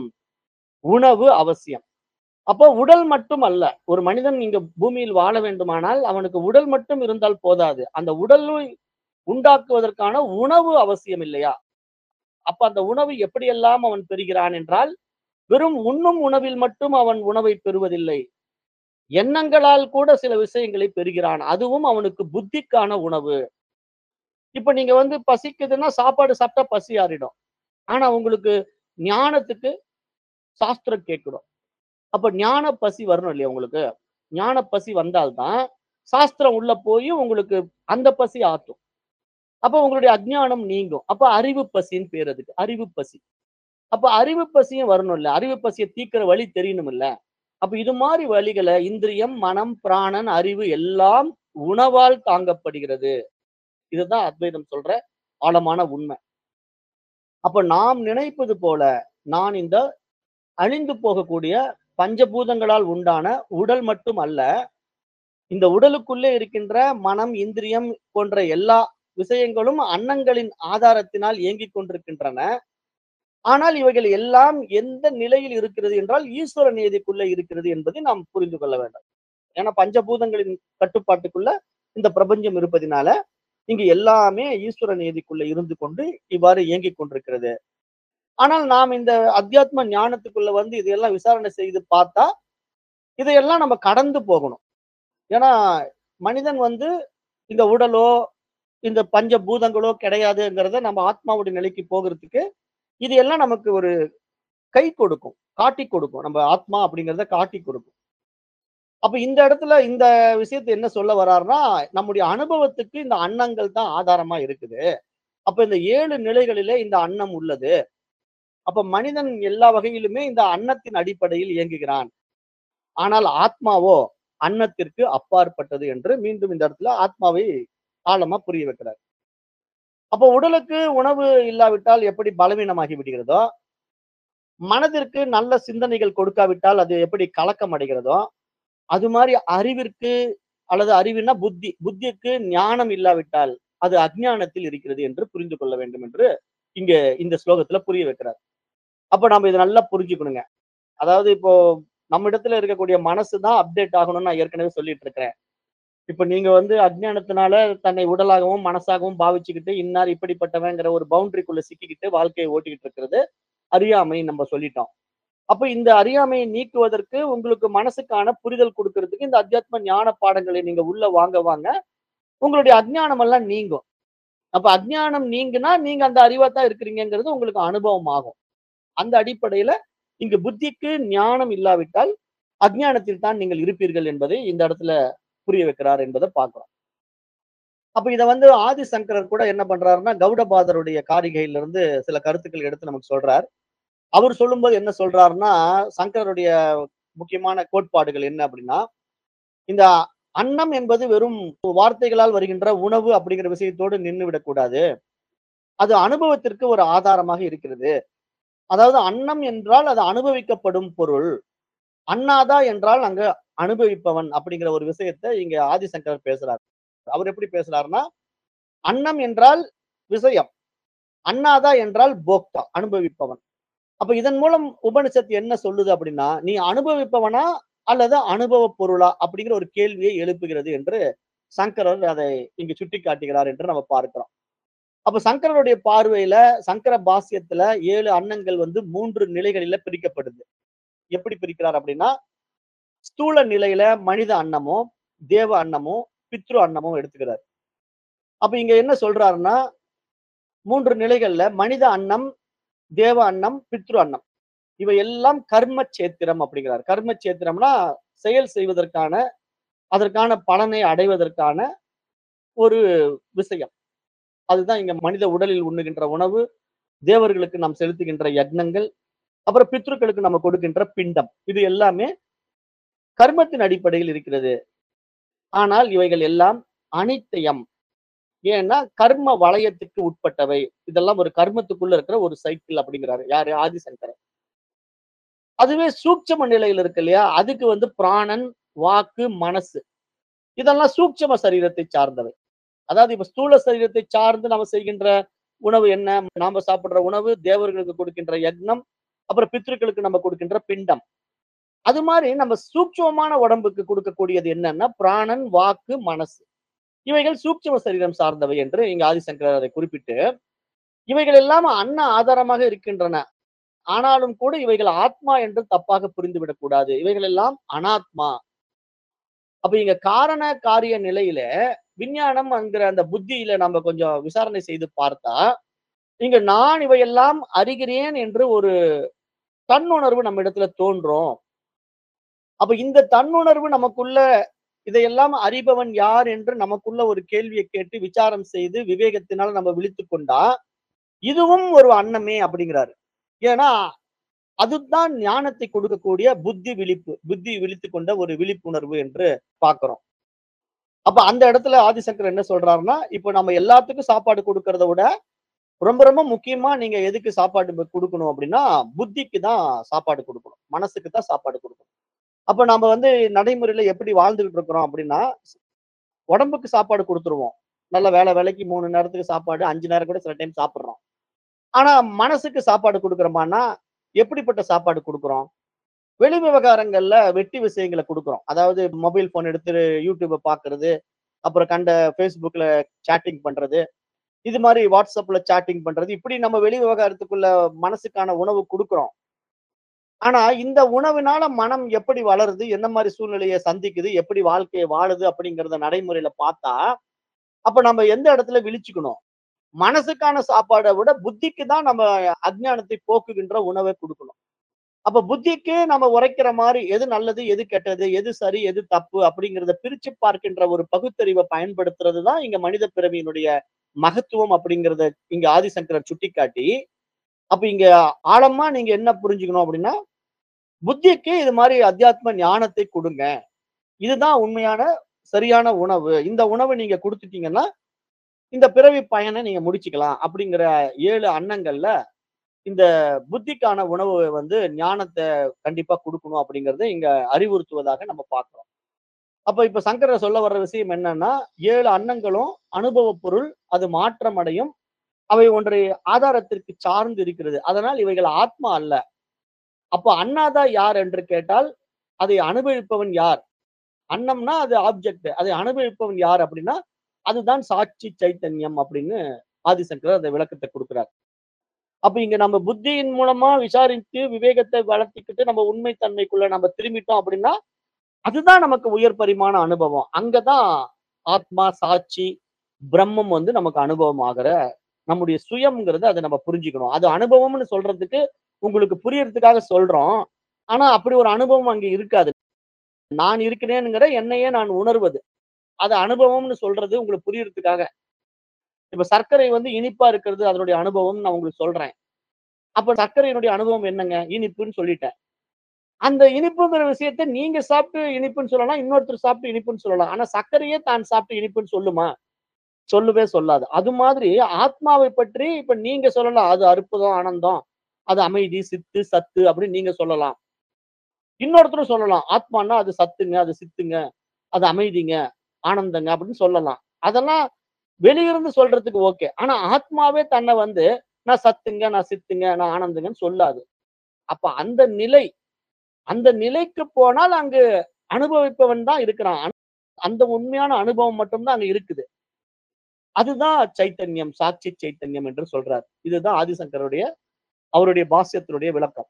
உணவு அவசியம் அப்போ உடல் மட்டும் அல்ல ஒரு மனிதன் இங்க பூமியில் வாழ வேண்டுமானால் அவனுக்கு உடல் மட்டும் இருந்தால் போதாது அந்த உடலை உண்டாக்குவதற்கான உணவு அவசியம் இல்லையா அப்ப அந்த உணவு எப்படியெல்லாம் அவன் பெறுகிறான் என்றால் வெறும் உண்ணும் உணவில் மட்டும் அவன் உணவை பெறுவதில்லை எண்ணங்களால் கூட சில விஷயங்களை பெறுகிறான் அதுவும் அவனுக்கு புத்திக்கான உணவு இப்ப நீங்க வந்து பசிக்குதுன்னா சாப்பாடு சாப்பிட்டா பசி ஆறிடும் ஆனா உங்களுக்கு ஞானத்துக்கு சாஸ்திரம் கேட்கிறோம் அப்ப ஞான பசி வரணும் இல்லையா உங்களுக்கு ஞான பசி வந்தால்தான் சாஸ்திரம் உள்ள போய் உங்களுக்கு அந்த பசி ஆத்தும் அப்ப உங்களுடைய அஜ்ஞானம் நீங்கும் அப்ப அறிவு பசின்னு பேர் அதுக்கு அறிவு பசி அப்ப அறிவு பசியும் வரணும் இல்ல அறிவு பசியை தீக்கிற வழி தெரியணும் இல்ல அப்ப இது மாதிரி வழிகளை இந்திரியம் மனம் பிராணன் அறிவு எல்லாம் உணவால் தாங்கப்படுகிறது இதுதான் அத்வைதம் சொல்ற ஆழமான உண்மை அப்ப நாம் நினைப்பது போல நான் இந்த அழிந்து போகக்கூடிய பஞ்சபூதங்களால் உண்டான உடல் மட்டும் அல்ல இந்த உடலுக்குள்ளே இருக்கின்ற மனம் இந்திரியம் போன்ற எல்லா விஷயங்களும் அன்னங்களின் ஆதாரத்தினால் இயங்கிக் கொண்டிருக்கின்றன ஆனால் இவைகள் எல்லாம் எந்த நிலையில் இருக்கிறது என்றால் ஈஸ்வர நியதிக்குள்ள இருக்கிறது என்பதை நாம் புரிந்து கொள்ள வேண்டும் ஏன்னா பஞ்சபூதங்களின் கட்டுப்பாட்டுக்குள்ள இந்த பிரபஞ்சம் இருப்பதினால இங்கு எல்லாமே ஈஸ்வர நியதிக்குள்ள இருந்து கொண்டு இவ்வாறு இயங்கிக் கொண்டிருக்கிறது ஆனால் நாம் இந்த அத்தியாத்ம ஞானத்துக்குள்ள வந்து இதையெல்லாம் விசாரணை செய்து பார்த்தா இதையெல்லாம் நம்ம கடந்து போகணும் ஏன்னா மனிதன் வந்து இந்த உடலோ இந்த பஞ்ச பூதங்களோ கிடையாதுங்கிறத நம்ம ஆத்மாவுடைய நிலைக்கு போகிறதுக்கு இது எல்லாம் நமக்கு ஒரு கை கொடுக்கும் காட்டி கொடுக்கும் நம்ம ஆத்மா அப்படிங்கிறத காட்டி கொடுக்கும் அப்ப இந்த இடத்துல இந்த விஷயத்தை என்ன சொல்ல வர்றாருன்னா நம்முடைய அனுபவத்துக்கு இந்த அன்னங்கள் தான் ஆதாரமா இருக்குது அப்ப இந்த ஏழு நிலைகளிலே இந்த அன்னம் உள்ளது அப்ப மனிதன் எல்லா வகையிலுமே இந்த அன்னத்தின் அடிப்படையில் இயங்குகிறான் ஆனால் ஆத்மாவோ அன்னத்திற்கு அப்பாற்பட்டது என்று மீண்டும் இந்த இடத்துல ஆத்மாவை ஆழமா புரிய வைக்கிறார் அப்ப உடலுக்கு உணவு இல்லாவிட்டால் எப்படி பலவீனமாகி விடுகிறதோ மனதிற்கு நல்ல சிந்தனைகள் கொடுக்காவிட்டால் அது எப்படி கலக்கம் அடைகிறதோ அது மாதிரி அறிவிற்கு அல்லது அறிவினா புத்தி புத்திக்கு ஞானம் இல்லாவிட்டால் அது அஜ்ஞானத்தில் இருக்கிறது என்று புரிந்து கொள்ள வேண்டும் என்று இங்க இந்த ஸ்லோகத்துல புரிய வைக்கிறார் அப்ப நம்ம இதை நல்லா புரிஞ்சுக்கணுங்க அதாவது இப்போ நம்ம இடத்துல இருக்கக்கூடிய மனசு தான் அப்டேட் ஆகணும்னு நான் ஏற்கனவே சொல்லிட்டு இருக்கிறேன் இப்ப நீங்க வந்து அஜ்ஞானத்தினால தன்னை உடலாகவும் மனசாகவும் பாவிச்சுக்கிட்டு இன்னார் இப்படிப்பட்டவங்கிற ஒரு பவுண்டரிக்குள்ள சிக்கிக்கிட்டு வாழ்க்கையை ஓட்டிக்கிட்டு இருக்கிறது அறியாமை நம்ம சொல்லிட்டோம் அப்ப இந்த அறியாமையை நீக்குவதற்கு உங்களுக்கு மனசுக்கான புரிதல் கொடுக்கறதுக்கு இந்த அத்தியாத்ம ஞான பாடங்களை நீங்க உள்ள வாங்க வாங்க உங்களுடைய அஜ்ஞானம் எல்லாம் நீங்கும் அப்ப அஜ்ஞானம் நீங்குனா நீங்க அந்த அறிவா தான் இருக்கிறீங்கிறது உங்களுக்கு அனுபவம் ஆகும் அந்த அடிப்படையில இங்கு புத்திக்கு ஞானம் இல்லாவிட்டால் அஜ்ஞானத்தில் தான் நீங்கள் இருப்பீர்கள் என்பதை இந்த இடத்துல புரிய வைக்கிறார் என்பதை பார்க்கிறோம் அப்ப இத வந்து ஆதிசங்கரர் கூட என்ன பண்றாருன்னா கௌடபாதருடைய காரிகையில இருந்து சில கருத்துக்கள் எடுத்து நமக்கு சொல்றார் அவர் சொல்லும்போது என்ன சொல்றாருன்னா சங்கரருடைய முக்கியமான கோட்பாடுகள் என்ன அப்படின்னா இந்த அன்னம் என்பது வெறும் வார்த்தைகளால் வருகின்ற உணவு அப்படிங்கிற விஷயத்தோடு நின்று விடக்கூடாது அது அனுபவத்திற்கு ஒரு ஆதாரமாக இருக்கிறது அதாவது அன்னம் என்றால் அது அனுபவிக்கப்படும் பொருள் அண்ணாதா என்றால் அங்க அனுபவிப்பவன் அப்படிங்கிற ஒரு விஷயத்தை இங்க ஆதிசங்கர் பேசுறார் அவர் எப்படி பேசுறாருன்னா அன்னம் என்றால் விஷயம் அண்ணாதா என்றால் போக்தா அனுபவிப்பவன் அப்ப இதன் மூலம் உபனிஷத்து என்ன சொல்லுது அப்படின்னா நீ அனுபவிப்பவனா அல்லது அனுபவ பொருளா அப்படிங்கிற ஒரு கேள்வியை எழுப்புகிறது என்று சங்கரர் அதை இங்கு சுட்டி காட்டுகிறார் என்று நம்ம பார்க்கிறோம் அப்ப சங்கரருடைய பார்வையில சங்கர பாசியத்துல ஏழு அன்னங்கள் வந்து மூன்று நிலைகளில பிரிக்கப்படுது எப்படி பிரிக்கிறார் அப்படின்னா ஸ்தூல நிலையில மனித அன்னமும் தேவ அன்னமும் பித்ரு அன்னமும் எடுத்துக்கிறார் அப்ப இங்க என்ன சொல்றாருன்னா மூன்று நிலைகள்ல மனித அன்னம் தேவ அன்னம் பித்ரு அன்னம் இவை எல்லாம் கர்ம சேத்திரம் அப்படிங்கிறார் கர்ம சேத்திரம்னா செயல் செய்வதற்கான அதற்கான பலனை அடைவதற்கான ஒரு விஷயம் அதுதான் இங்க மனித உடலில் உண்ணுகின்ற உணவு தேவர்களுக்கு நாம் செலுத்துகின்ற யக்னங்கள் அப்புறம் பித்ருக்களுக்கு நம்ம கொடுக்கின்ற பிண்டம் இது எல்லாமே கர்மத்தின் அடிப்படையில் இருக்கிறது ஆனால் இவைகள் எல்லாம் அனித்தியம் ஏன்னா கர்ம வளையத்துக்கு உட்பட்டவை இதெல்லாம் ஒரு கர்மத்துக்குள்ள இருக்கிற ஒரு சைக்கிள் அப்படிங்கிறாரு யாரு ஆதிசங்கரன் அதுவே சூட்சம நிலையில் இருக்கு இல்லையா அதுக்கு வந்து பிராணன் வாக்கு மனசு இதெல்லாம் சூட்சம சரீரத்தை சார்ந்தவை அதாவது இப்ப ஸ்தூல சரீரத்தை சார்ந்து நம்ம செய்கின்ற உணவு என்ன நாம சாப்பிடுற உணவு தேவர்களுக்கு கொடுக்கின்ற யக்னம் அப்புறம் பித்ருக்களுக்கு நம்ம கொடுக்கின்ற பிண்டம் அது மாதிரி நம்ம சூட்சமமான உடம்புக்கு கொடுக்கக்கூடியது என்னன்னா பிராணன் வாக்கு மனசு இவைகள் சூட்சம சரீரம் சார்ந்தவை என்று இங்க ஆதிசங்கரர் அதை குறிப்பிட்டு இவைகள் எல்லாம் அன்ன ஆதாரமாக இருக்கின்றன ஆனாலும் கூட இவைகள் ஆத்மா என்று தப்பாக புரிந்துவிடக் கூடாது இவைகள் எல்லாம் அனாத்மா அப்ப இங்க காரண காரிய நிலையில விஞ்ஞானம் என்கிற அந்த புத்தியில நம்ம கொஞ்சம் விசாரணை செய்து பார்த்தா இங்க நான் இவையெல்லாம் அறிகிறேன் என்று ஒரு தன்னுணர்வு நம்ம இடத்துல தோன்றும் அப்ப இந்த தன்னுணர்வு நமக்குள்ள இதையெல்லாம் அறிபவன் யார் என்று நமக்குள்ள ஒரு கேள்வியை கேட்டு விசாரம் செய்து விவேகத்தினால் நம்ம விழித்துக் கொண்டா இதுவும் ஒரு அன்னமே அப்படிங்கிறாரு ஏன்னா அதுதான் ஞானத்தை கொடுக்கக்கூடிய புத்தி விழிப்பு புத்தி விழித்து கொண்ட ஒரு விழிப்புணர்வு என்று பார்க்கிறோம் அப்ப அந்த இடத்துல ஆதிசங்கர் என்ன சொல்றாருன்னா இப்ப நம்ம எல்லாத்துக்கும் சாப்பாடு கொடுக்கறத விட ரொம்ப ரொம்ப முக்கியமா நீங்க எதுக்கு சாப்பாடு ப- கொடுக்கணும் அப்படின்னா புத்திக்கு தான் சாப்பாடு கொடுக்கணும் மனசுக்கு தான் சாப்பாடு கொடுக்கணும் அப்ப நம்ம வந்து நடைமுறையில எப்படி வாழ்ந்துகிட்டு இருக்கிறோம் அப்படின்னா உடம்புக்கு சாப்பாடு கொடுத்துருவோம் நல்ல வேலை வேலைக்கு மூணு நேரத்துக்கு சாப்பாடு அஞ்சு நேரம் கூட சில டைம் சாப்பிடுறோம் ஆனா மனசுக்கு சாப்பாடு கொடுக்குறோமான்னா எப்படிப்பட்ட சாப்பாடு கொடுக்குறோம் வெளி விவகாரங்கள்ல வெட்டி விஷயங்களை கொடுக்குறோம் அதாவது மொபைல் போன் எடுத்து யூடியூப்பை பார்க்கிறது அப்புறம் கண்ட ஃபேஸ்புக்ல சேட்டிங் பண்றது இது மாதிரி வாட்ஸ்அப்ல சேட்டிங் பண்றது இப்படி நம்ம வெளி விவகாரத்துக்குள்ள மனசுக்கான உணவு கொடுக்குறோம் ஆனா இந்த உணவினால மனம் எப்படி வளருது என்ன மாதிரி சூழ்நிலையை சந்திக்குது எப்படி வாழ்க்கையை வாழுது அப்படிங்கறத நடைமுறையில பார்த்தா அப்ப நம்ம எந்த இடத்துல விழிச்சுக்கணும் மனசுக்கான சாப்பாடை விட புத்திக்கு தான் நம்ம அஜ்ஞானத்தை போக்குகின்ற உணவை கொடுக்கணும் அப்ப புத்திக்கு நம்ம உரைக்கிற மாதிரி எது நல்லது எது கெட்டது எது சரி எது தப்பு அப்படிங்கறத பிரிச்சு பார்க்கின்ற ஒரு பகுத்தறிவை பயன்படுத்துறது தான் இங்க மனித பிறவியினுடைய மகத்துவம் அப்படிங்கறத இங்க ஆதிசங்கரர் சுட்டிக்காட்டி அப்ப இங்க ஆழமா நீங்க என்ன புரிஞ்சுக்கணும் அப்படின்னா புத்திக்கு இது மாதிரி அத்தியாத்ம ஞானத்தை கொடுங்க இதுதான் உண்மையான சரியான உணவு இந்த உணவு நீங்க கொடுத்துட்டீங்கன்னா இந்த பிறவி பயனை நீங்க முடிச்சுக்கலாம் அப்படிங்கிற ஏழு அன்னங்கள்ல இந்த புத்திக்கான உணவு வந்து ஞானத்தை கண்டிப்பா கொடுக்கணும் அப்படிங்கறத இங்க அறிவுறுத்துவதாக நம்ம பார்க்கிறோம் அப்ப இப்ப சங்கரர் சொல்ல வர்ற விஷயம் என்னன்னா ஏழு அன்னங்களும் அனுபவ பொருள் அது மாற்றம் அடையும் அவை ஒன்றை ஆதாரத்திற்கு சார்ந்து இருக்கிறது அதனால் இவைகள் ஆத்மா அல்ல அப்போ அண்ணாதா யார் என்று கேட்டால் அதை அனுபவிப்பவன் யார் அன்னம்னா அது ஆப்ஜெக்ட் அதை அனுபவிப்பவன் யார் அப்படின்னா அதுதான் சாட்சி சைத்தன்யம் அப்படின்னு ஆதிசங்கர் அந்த விளக்கத்தை கொடுக்கிறார் அப்ப இங்க நம்ம புத்தியின் மூலமா விசாரித்து விவேகத்தை வளர்த்திக்கிட்டு நம்ம உண்மை தன்மைக்குள்ள நம்ம திரும்பிட்டோம் அப்படின்னா அதுதான் நமக்கு உயர் பரிமாண அனுபவம் அங்கதான் ஆத்மா சாட்சி பிரம்மம் வந்து நமக்கு அனுபவம் ஆகிற நம்முடைய சுயம்ங்கிறத அதை நம்ம புரிஞ்சுக்கணும் அது அனுபவம்னு சொல்றதுக்கு உங்களுக்கு புரியறதுக்காக சொல்றோம் ஆனா அப்படி ஒரு அனுபவம் அங்க இருக்காது நான் இருக்கிறேனுங்கிற என்னையே நான் உணர்வது அது அனுபவம்னு சொல்றது உங்களுக்கு புரியறதுக்காக இப்ப சர்க்கரை வந்து இனிப்பா இருக்கிறது அதனுடைய அனுபவம் நான் உங்களுக்கு சொல்றேன் அப்ப சர்க்கரையினுடைய அனுபவம் என்னங்க இனிப்புன்னு சொல்லிட்டேன் அந்த இனிப்புங்கிற விஷயத்த நீங்க சாப்பிட்டு இனிப்புன்னு சொல்லலாம் இன்னொருத்தர் சாப்பிட்டு இனிப்புன்னு சொல்லலாம் ஆனா சர்க்கரையே தான் சாப்பிட்டு இனிப்புன்னு சொல்லுமா சொல்லவே சொல்லாது அது மாதிரி ஆத்மாவை பற்றி இப்ப நீங்க சொல்லலாம் அது அற்புதம் ஆனந்தம் அது அமைதி சித்து சத்து அப்படின்னு நீங்க சொல்லலாம் இன்னொருத்தரும் சொல்லலாம் ஆத்மான்னா அது சத்துங்க அது சித்துங்க அது அமைதிங்க ஆனந்தங்க அப்படின்னு சொல்லலாம் அதெல்லாம் வெளியிருந்து சொல்றதுக்கு ஓகே ஆனா ஆத்மாவே தன்னை வந்து நான் சத்துங்க நான் சித்துங்க நான் ஆனந்தங்கன்னு சொல்லாது அப்ப அந்த நிலை அந்த நிலைக்கு போனால் அங்கு அனுபவிப்பவன் தான் இருக்கிறான் அனு- அந்த உண்மையான அனுபவம் மட்டும்தான் அங்க இருக்குது அதுதான் சைத்தன்யம் சாட்சி சைத்தன்யம் என்று சொல்றார் இதுதான் ஆதிசங்கருடைய அவருடைய பாஷ்யத்தினுடைய விளக்கம்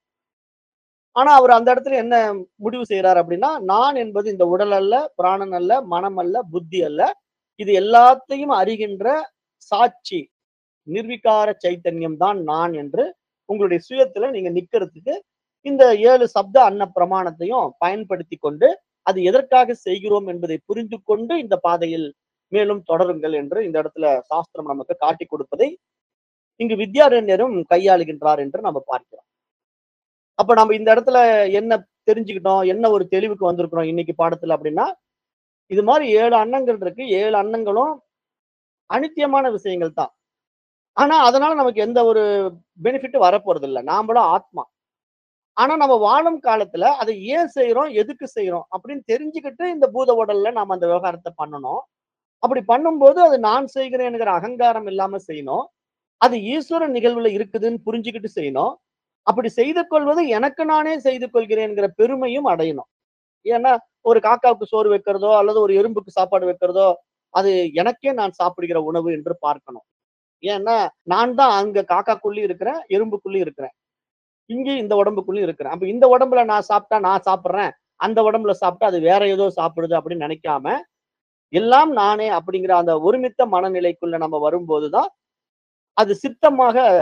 ஆனா அவர் அந்த இடத்துல என்ன முடிவு செய்யறார் அப்படின்னா நான் என்பது இந்த உடல் அல்ல பிராணன் அல்ல மனம் அல்ல புத்தி அல்ல இது எல்லாத்தையும் அறிகின்ற சாட்சி நிர்விகார சைத்தன்யம் தான் நான் என்று உங்களுடைய சுயத்துல நீங்க நிக்கிறதுக்கு இந்த ஏழு சப்த அன்ன பிரமாணத்தையும் பயன்படுத்தி கொண்டு அது எதற்காக செய்கிறோம் என்பதை புரிந்து கொண்டு இந்த பாதையில் மேலும் தொடருங்கள் என்று இந்த இடத்துல சாஸ்திரம் நமக்கு காட்டி கொடுப்பதை இங்கு வித்யாரண்யரும் கையாளுகின்றார் என்று நம்ம பார்க்கிறோம் அப்ப நம்ம இந்த இடத்துல என்ன தெரிஞ்சுக்கிட்டோம் என்ன ஒரு தெளிவுக்கு வந்திருக்கிறோம் இன்னைக்கு பாடத்துல அப்படின்னா இது மாதிரி ஏழு அன்னங்கள் இருக்கு ஏழு அன்னங்களும் அனித்தியமான விஷயங்கள் தான் ஆனா அதனால நமக்கு எந்த ஒரு பெனிஃபிட் வரப்போறது இல்லை நாமளும் ஆத்மா ஆனா நம்ம வாழும் காலத்துல அதை ஏன் செய்யறோம் எதுக்கு செய்யறோம் அப்படின்னு தெரிஞ்சுக்கிட்டு இந்த பூத உடல்ல நாம அந்த விவகாரத்தை பண்ணணும் அப்படி பண்ணும்போது அது நான் செய்கிறேனுங்கிற அகங்காரம் இல்லாம செய்யணும் அது ஈஸ்வரன் நிகழ்வுல இருக்குதுன்னு புரிஞ்சுக்கிட்டு செய்யணும் அப்படி செய்து கொள்வது எனக்கு நானே செய்து கொள்கிறேன்ங்கிற பெருமையும் அடையணும் ஏன்னா ஒரு காக்காவுக்கு சோறு வைக்கிறதோ அல்லது ஒரு எறும்புக்கு சாப்பாடு வைக்கிறதோ அது எனக்கே நான் சாப்பிடுகிற உணவு என்று பார்க்கணும் ஏன்னா நான் தான் அங்க காக்காக்குள்ளி இருக்கிறேன் எறும்புக்குள்ளி இருக்கிறேன் இங்கே இந்த உடம்புக்குள்ளயும் இருக்கிறேன் அப்ப இந்த உடம்புல நான் சாப்பிட்டா நான் சாப்பிடுறேன் அந்த உடம்புல சாப்பிட்டா அது வேற ஏதோ சாப்பிடுது அப்படின்னு நினைக்காம எல்லாம் நானே அப்படிங்கிற அந்த ஒருமித்த மனநிலைக்குள்ள நம்ம வரும்போதுதான் அது சித்தமாக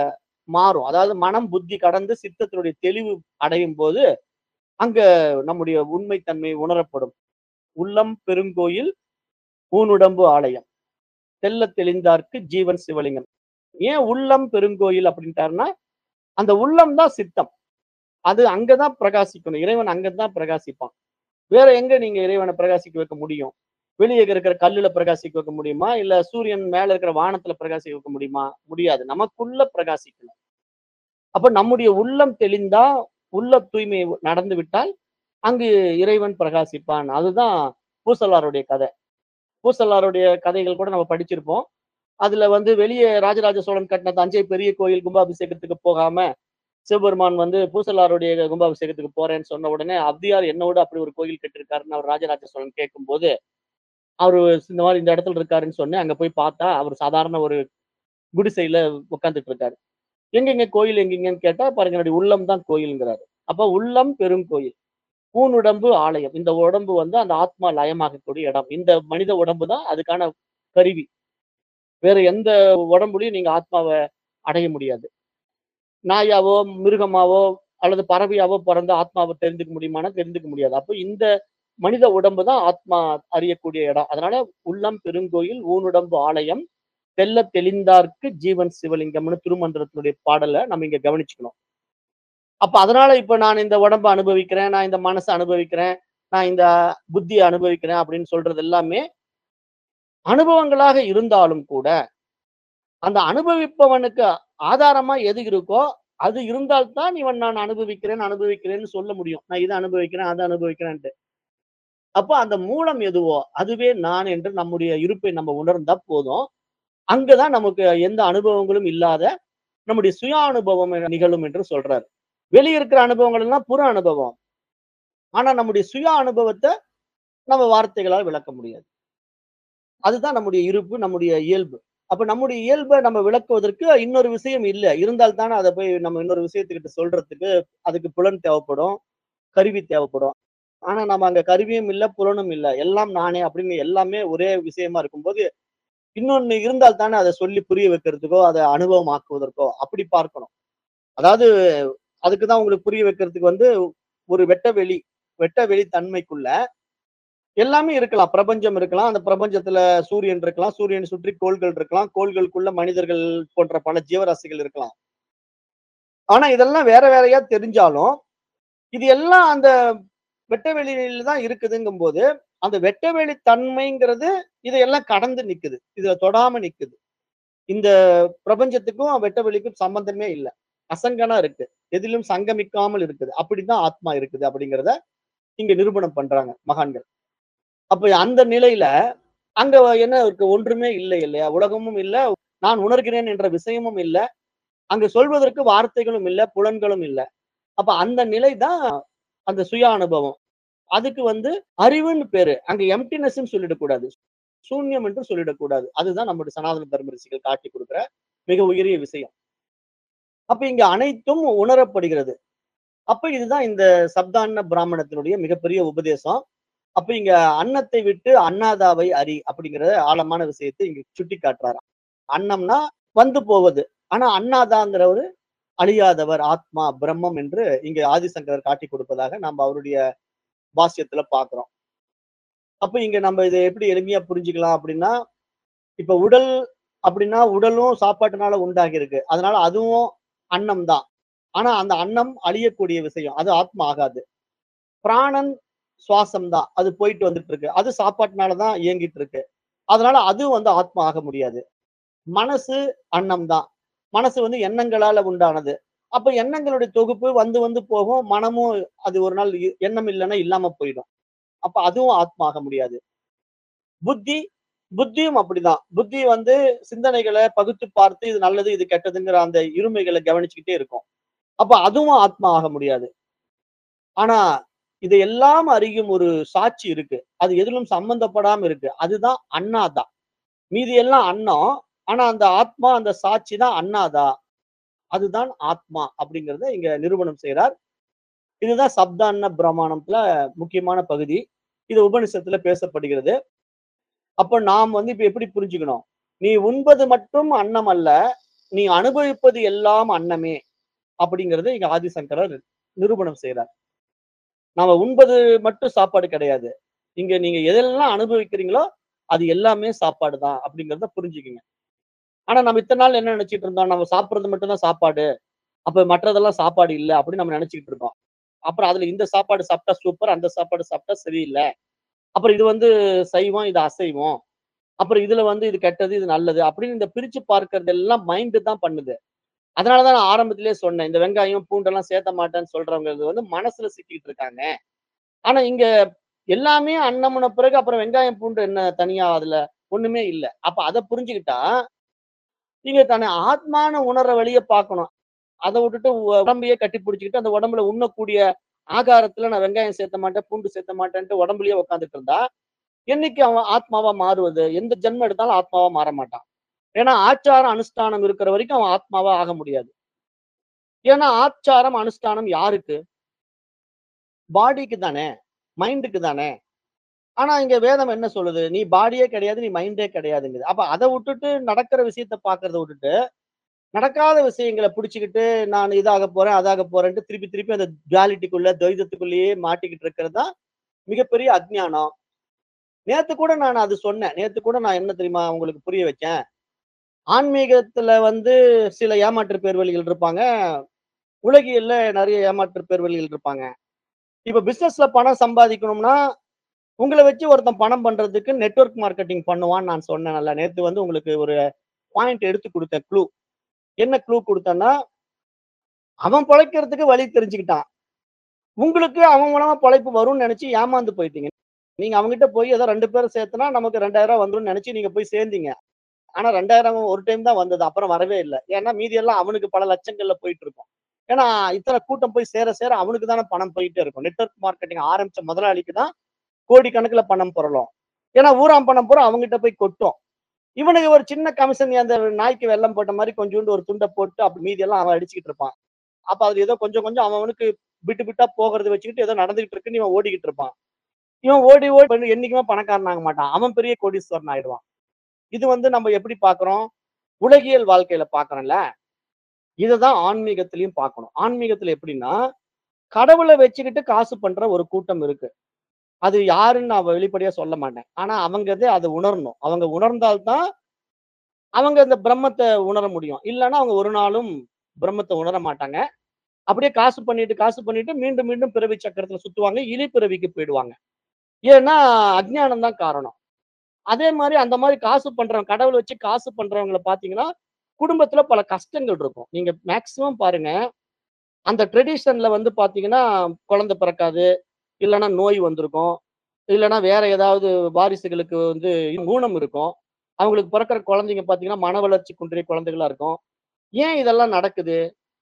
மாறும் அதாவது மனம் புத்தி கடந்து சித்தத்தினுடைய தெளிவு அடையும் போது அங்க நம்முடைய உண்மைத்தன்மை உணரப்படும் உள்ளம் பெருங்கோயில் ஊனுடம்பு ஆலயம் தெல்ல தெளிந்தார்க்கு ஜீவன் சிவலிங்கம் ஏன் உள்ளம் பெருங்கோயில் அப்படின்ட்டாருன்னா அந்த உள்ளம் தான் சித்தம் அது அங்கதான் பிரகாசிக்கணும் இறைவன் அங்கதான் பிரகாசிப்பான் வேற எங்க நீங்க இறைவனை பிரகாசிக்க வைக்க முடியும் வெளியே இருக்கிற கல்லுல பிரகாசிக்க வைக்க முடியுமா இல்ல சூரியன் மேல இருக்கிற வானத்துல பிரகாசிக்க வைக்க முடியுமா முடியாது நமக்குள்ள பிரகாசிக்கணும் அப்ப நம்முடைய உள்ளம் தெளிந்தா உள்ள தூய்மை நடந்து விட்டால் அங்கு இறைவன் பிரகாசிப்பான் அதுதான் பூசலாருடைய கதை பூசலாருடைய கதைகள் கூட நம்ம படிச்சிருப்போம் அதுல வந்து வெளியே ராஜராஜ சோழன் கட்டின தஞ்சை பெரிய கோயில் கும்பாபிஷேகத்துக்கு போகாம சிவபெருமான் வந்து பூசலாருடைய கும்பாபிஷேகத்துக்கு போறேன்னு சொன்ன உடனே அப்தியார் என்னோட அப்படி ஒரு கோயில் கட்டிருக்காருன்னு அவர் ராஜராஜ சோழன் கேட்கும்போது அவரு இந்த மாதிரி இந்த இடத்துல இருக்காருன்னு சொன்னேன் அங்க போய் பார்த்தா அவர் சாதாரண ஒரு குடிசையில உட்காந்துட்டு இருக்காரு எங்கெங்க கோயில் எங்கெங்கன்னு கேட்டா பாருங்க என்னுடைய உள்ளம் தான் கோயிலுங்கிறாரு அப்ப உள்ளம் பெருங்கோயில் பூணுடம்பு ஆலயம் இந்த உடம்பு வந்து அந்த ஆத்மா லயமாகக்கூடிய இடம் இந்த மனித உடம்பு தான் அதுக்கான கருவி வேற எந்த உடம்புலையும் நீங்க ஆத்மாவை அடைய முடியாது நாயாவோ மிருகமாவோ அல்லது பறவையாவோ பிறந்த ஆத்மாவை தெரிஞ்சுக்க முடியுமானா தெரிஞ்சுக்க முடியாது அப்போ இந்த மனித உடம்பு தான் ஆத்மா அறியக்கூடிய இடம் அதனால உள்ளம் பெருங்கோயில் ஊனுடம்பு ஆலயம் தெல்ல தெளிந்தார்க்கு ஜீவன் சிவலிங்கம்னு திருமந்திரத்தினுடைய பாடலை நம்ம இங்க கவனிச்சுக்கணும் அப்ப அதனால இப்ப நான் இந்த உடம்பை அனுபவிக்கிறேன் நான் இந்த மனசை அனுபவிக்கிறேன் நான் இந்த புத்தியை அனுபவிக்கிறேன் அப்படின்னு சொல்றது எல்லாமே அனுபவங்களாக இருந்தாலும் கூட அந்த அனுபவிப்பவனுக்கு ஆதாரமா எது இருக்கோ அது இருந்தால்தான் இவன் நான் அனுபவிக்கிறேன் அனுபவிக்கிறேன்னு சொல்ல முடியும் நான் இதை அனுபவிக்கிறேன் அதை அனுபவிக்கிறேன்ட்டு அப்போ அந்த மூலம் எதுவோ அதுவே நான் என்று நம்முடைய இருப்பை நம்ம உணர்ந்தா போதும் அங்கதான் நமக்கு எந்த அனுபவங்களும் இல்லாத நம்முடைய சுய அனுபவம் நிகழும் என்று சொல்றாரு வெளியே இருக்கிற அனுபவங்கள் எல்லாம் புற அனுபவம் ஆனா நம்முடைய சுய அனுபவத்தை நம்ம வார்த்தைகளால் விளக்க முடியாது அதுதான் நம்முடைய இருப்பு நம்முடைய இயல்பு அப்ப நம்முடைய இயல்பை நம்ம விளக்குவதற்கு இன்னொரு விஷயம் இல்லை இருந்தால் தானே அதை போய் நம்ம இன்னொரு விஷயத்துக்கிட்ட சொல்றதுக்கு அதுக்கு புலன் தேவைப்படும் கருவி தேவைப்படும் ஆனா நம்ம அங்க கருவியும் இல்லை புலனும் இல்லை எல்லாம் நானே அப்படின்னு எல்லாமே ஒரே விஷயமா இருக்கும்போது இன்னொன்னு இருந்தால் தானே அதை சொல்லி புரிய வைக்கிறதுக்கோ அதை அனுபவமாக்குவதற்கோ அப்படி பார்க்கணும் அதாவது அதுக்குதான் உங்களுக்கு புரிய வைக்கிறதுக்கு வந்து ஒரு வெட்ட வெளி வெட்ட வெளி தன்மைக்குள்ள எல்லாமே இருக்கலாம் பிரபஞ்சம் இருக்கலாம் அந்த பிரபஞ்சத்துல சூரியன் இருக்கலாம் சூரியனை சுற்றி கோள்கள் இருக்கலாம் கோள்களுக்குள்ள மனிதர்கள் போன்ற பல ஜீவராசிகள் இருக்கலாம் ஆனா இதெல்லாம் வேற வேறையா தெரிஞ்சாலும் இது எல்லாம் அந்த வெட்டவெளியில தான் இருக்குதுங்கும் போது அந்த வெட்டவெளி தன்மைங்கிறது இதையெல்லாம் கடந்து நிக்குது இதுல தொடாம நிக்குது இந்த பிரபஞ்சத்துக்கும் வெட்டவெளிக்கும் சம்பந்தமே இல்லை அசங்கனா இருக்கு எதிலும் சங்கமிக்காமல் இருக்குது அப்படிதான் ஆத்மா இருக்குது அப்படிங்கிறத இங்க நிரூபணம் பண்றாங்க மகான்கள் அப்ப அந்த நிலையில அங்க என்ன இருக்கு ஒன்றுமே இல்லை இல்லையா உலகமும் இல்ல நான் உணர்கிறேன் என்ற விஷயமும் இல்ல அங்க சொல்வதற்கு வார்த்தைகளும் இல்ல புலன்களும் இல்ல அப்ப அந்த நிலை தான் அந்த சுய அனுபவம் அதுக்கு வந்து அறிவுன்னு பேரு அங்க எம்டினஸ் சொல்லிடக்கூடாது சூன்யம் என்று சொல்லிடக்கூடாது அதுதான் நம்முடைய சனாதன தர்ம ரிஷிகள் காட்டி கொடுக்கிற மிக உயரிய விஷயம் அப்ப இங்க அனைத்தும் உணரப்படுகிறது அப்ப இதுதான் இந்த சப்தான்ன பிராமணத்தினுடைய மிகப்பெரிய உபதேசம் அப்ப இங்க அன்னத்தை விட்டு அன்னாதாவை அறி அப்படிங்கிற ஆழமான விஷயத்தை இங்க சுட்டி காட்டுறாரு அன்னம்னா வந்து போவது ஆனா அண்ணாதாங்கிறவர் அழியாதவர் ஆத்மா பிரம்மம் என்று இங்க ஆதிசங்கரர் காட்டி கொடுப்பதாக நம்ம அவருடைய பாஷ்யத்துல பாக்குறோம் அப்ப இங்க நம்ம இதை எப்படி எளிமையா புரிஞ்சுக்கலாம் அப்படின்னா இப்ப உடல் அப்படின்னா உடலும் சாப்பாட்டுனால உண்டாகி இருக்கு அதனால அதுவும் அன்னம் தான் ஆனா அந்த அன்னம் அழியக்கூடிய விஷயம் அது ஆத்மா ஆகாது பிராணன் சுவாசம் தான் அது போயிட்டு வந்துட்டு இருக்கு அது சாப்பாட்டுனாலதான் இயங்கிட்டு இருக்கு அதனால அதுவும் வந்து ஆத்மா ஆக முடியாது மனசு அன்னம் தான் மனசு வந்து எண்ணங்களால உண்டானது அப்ப எண்ணங்களுடைய தொகுப்பு வந்து வந்து போகும் மனமும் அது ஒரு நாள் இ- எண்ணம் இல்லைன்னா இல்லாம போயிடும் அப்ப அதுவும் ஆத்மா ஆக முடியாது புத்தி புத்தியும் அப்படிதான் புத்தி வந்து சிந்தனைகளை பகுத்து பார்த்து இது நல்லது இது கெட்டதுங்கிற அந்த இருமைகளை கவனிச்சுக்கிட்டே இருக்கும் அப்ப அதுவும் ஆத்மா ஆக முடியாது ஆனா இதை எல்லாம் அறியும் ஒரு சாட்சி இருக்கு அது எதிலும் சம்பந்தப்படாம இருக்கு அதுதான் அண்ணாதான் மீதி எல்லாம் அன்னம் ஆனா அந்த ஆத்மா அந்த சாட்சி தான் அண்ணாதா அதுதான் ஆத்மா அப்படிங்கறத இங்க நிரூபணம் செய்றார் இதுதான் சப்தான்ன பிரமாணத்துல முக்கியமான பகுதி இது உபனிஷத்துல பேசப்படுகிறது அப்ப நாம் வந்து இப்ப எப்படி புரிஞ்சுக்கணும் நீ உண்பது மட்டும் அன்னம் அல்ல நீ அனுபவிப்பது எல்லாம் அன்னமே அப்படிங்கறத இங்க ஆதிசங்கரர் நிரூபணம் செய்றார் நாம உண்பது மட்டும் சாப்பாடு கிடையாது இங்க நீங்க எதெல்லாம் அனுபவிக்கிறீங்களோ அது எல்லாமே சாப்பாடு தான் அப்படிங்கறத புரிஞ்சுக்குங்க ஆனா நம்ம இத்தனை நாள் என்ன நினைச்சிட்டு இருந்தோம் நம்ம சாப்பிடுறது மட்டும்தான் சாப்பாடு அப்ப மற்றதெல்லாம் சாப்பாடு இல்ல அப்படின்னு நம்ம நினைச்சுக்கிட்டு இருக்கோம் அப்புறம் அதுல இந்த சாப்பாடு சாப்பிட்டா சூப்பர் அந்த சாப்பாடு சாப்பிட்டா சரியில்லை அப்புறம் இது வந்து சைவம் இது அசைவம் அப்புறம் இதுல வந்து இது கெட்டது இது நல்லது அப்படின்னு இந்த பிரிச்சு பார்க்கறது எல்லாம் மைண்டு தான் பண்ணுது அதனாலதான் நான் ஆரம்பத்திலேயே சொன்னேன் இந்த வெங்காயம் பூண்டெல்லாம் சேர்த்த மாட்டேன்னு சொல்றவங்க இது வந்து மனசுல சிக்கிட்டு இருக்காங்க ஆனா இங்க எல்லாமே அன்னமுன பிறகு அப்புறம் வெங்காயம் பூண்டு என்ன தனியா அதுல ஒண்ணுமே இல்ல அப்ப அதை புரிஞ்சுக்கிட்டா நீங்க தன்னை ஆத்மான உணர்ற வழிய பார்க்கணும் அதை விட்டுட்டு உ- உடம்பையே கட்டி பிடிச்சிக்கிட்டு அந்த உடம்புல உண்ணக்கூடிய ஆகாரத்துல நான் வெங்காயம் சேர்த்த மாட்டேன் பூண்டு சேர்த்த மாட்டேன்ட்டு உடம்புலயே உட்காந்துட்டு இருந்தா என்னைக்கு அவன் ஆத்மாவா மாறுவது எந்த ஜென்மம் எடுத்தாலும் ஆத்மாவா மாற மாட்டான் ஏன்னா ஆச்சாரம் அனுஷ்டானம் இருக்கிற வரைக்கும் அவன் ஆத்மாவா ஆக முடியாது ஏன்னா ஆச்சாரம் அனுஷ்டானம் யாருக்கு பாடிக்கு தானே மைண்டுக்கு தானே ஆனா இங்க வேதம் என்ன சொல்லுது நீ பாடியே கிடையாது நீ மைண்டே கிடையாதுங்குது அப்ப அதை விட்டுட்டு நடக்கிற விஷயத்த பாக்குறத விட்டுட்டு நடக்காத விஷயங்களை பிடிச்சிக்கிட்டு நான் இதாக போறேன் அதாக போறேன்ட்டு திருப்பி திருப்பி அந்த dualityக்குள்ள துவைதத்துக்குள்ளேயே மாட்டிக்கிட்டு இருக்கிறது தான் மிகப்பெரிய அஜ்ஞானம் நேத்து கூட நான் அது சொன்னேன் நேத்து கூட நான் என்ன தெரியுமா உங்களுக்கு புரிய வச்சேன் ஆன்மீகத்துல வந்து சில ஏமாற்று பேர்வழிகள் இருப்பாங்க உலகியல்ல நிறைய ஏமாற்று பேர்வழிகள் இருப்பாங்க இப்ப பிசினஸ்ல பணம் சம்பாதிக்கணும்னா உங்களை வச்சு ஒருத்தன் பணம் பண்றதுக்கு நெட்வொர்க் மார்க்கெட்டிங் பண்ணுவான்னு நான் சொன்னேன் நல்லா நேத்து வந்து உங்களுக்கு ஒரு பாயிண்ட் எடுத்து கொடுத்தேன் க்ளூ என்ன க்ளூ கொடுத்தேன்னா அவன் பொழைக்கிறதுக்கு வழி தெரிஞ்சுக்கிட்டான் உங்களுக்கு அவன் மூலமா பொழைப்பு வரும்னு நினைச்சு ஏமாந்து போயிட்டீங்க நீங்க அவங்ககிட்ட போய் ஏதோ ரெண்டு பேரும் சேர்த்துனா நமக்கு ரெண்டாயிரம் ரூபாய் வந்துரும்னு நினைச்சு நீங்க போய் சேர்ந்தீங்க ஆனா ரெண்டாயிரம் ஒரு டைம் தான் வந்தது அப்புறம் வரவே இல்லை ஏன்னா மீதி எல்லாம் அவனுக்கு பல லட்சங்கள்ல போயிட்டு இருக்கும் ஏன்னா இத்தனை கூட்டம் போய் சேர சேர அவனுக்கு தானே பணம் போயிட்டே இருக்கும் நெட்வொர்க் மார்க்கெட்டிங் ஆரம்பிச்ச முதலாளிக்கு தான் கோடி கணக்குல பணம் புரளும் ஏன்னா ஊராம் பணம் பூரா அவங்ககிட்ட போய் கொட்டும் இவனுக்கு ஒரு சின்ன கமிஷன் அந்த நாய்க்கு வெள்ளம் போட்ட மாதிரி கொஞ்சோண்டு ஒரு துண்டை போட்டு அப்படி மீதி எல்லாம் அவன் அடிச்சுக்கிட்டு இருப்பான் அப்ப அது ஏதோ கொஞ்சம் கொஞ்சம் அவனுக்கு விட்டு விட்டா போகிறத வச்சுக்கிட்டு ஏதோ நடந்துகிட்டு இருக்குன்னு இவன் ஓடிக்கிட்டு இருப்பான் இவன் ஓடி ஓடி பண்ணி என்னைக்குமே பணக்காரன் ஆக மாட்டான் அவன் பெரிய கோடீஸ்வரன் ஆயிடுவான் இது வந்து நம்ம எப்படி பாக்குறோம் உலகியல் வாழ்க்கையில பாக்குறோம்ல இதுதான் ஆன்மீகத்திலையும் பார்க்கணும் ஆன்மீகத்துல எப்படின்னா கடவுளை வச்சுக்கிட்டு காசு பண்ற ஒரு கூட்டம் இருக்கு அது யாருன்னு நான் வெளிப்படையா சொல்ல மாட்டேன் ஆனா அவங்கதே அதை உணரணும் அவங்க உணர்ந்தால்தான் அவங்க இந்த பிரம்மத்தை உணர முடியும் இல்லைன்னா அவங்க ஒரு நாளும் பிரம்மத்தை உணர மாட்டாங்க அப்படியே காசு பண்ணிட்டு காசு பண்ணிட்டு மீண்டும் மீண்டும் பிறவி சக்கரத்துல சுத்துவாங்க இலி பிறவிக்கு போயிடுவாங்க ஏன்னா அஜ்ஞானம் தான் காரணம் அதே மாதிரி அந்த மாதிரி காசு பண்றவங்க கடவுள் வச்சு காசு பண்றவங்கள பாத்தீங்கன்னா குடும்பத்துல பல கஷ்டங்கள் இருக்கும் நீங்க மேக்சிமம் பாருங்க அந்த ட்ரெடிஷன்ல வந்து பாத்தீங்கன்னா குழந்தை பிறக்காது இல்லைன்னா நோய் வந்திருக்கும் இல்லைன்னா வேற ஏதாவது வாரிசுகளுக்கு வந்து ஊனம் இருக்கும் அவங்களுக்கு பிறக்கிற குழந்தைங்க பாத்தீங்கன்னா மன வளர்ச்சி குன்றிய குழந்தைகளா இருக்கும் ஏன் இதெல்லாம் நடக்குது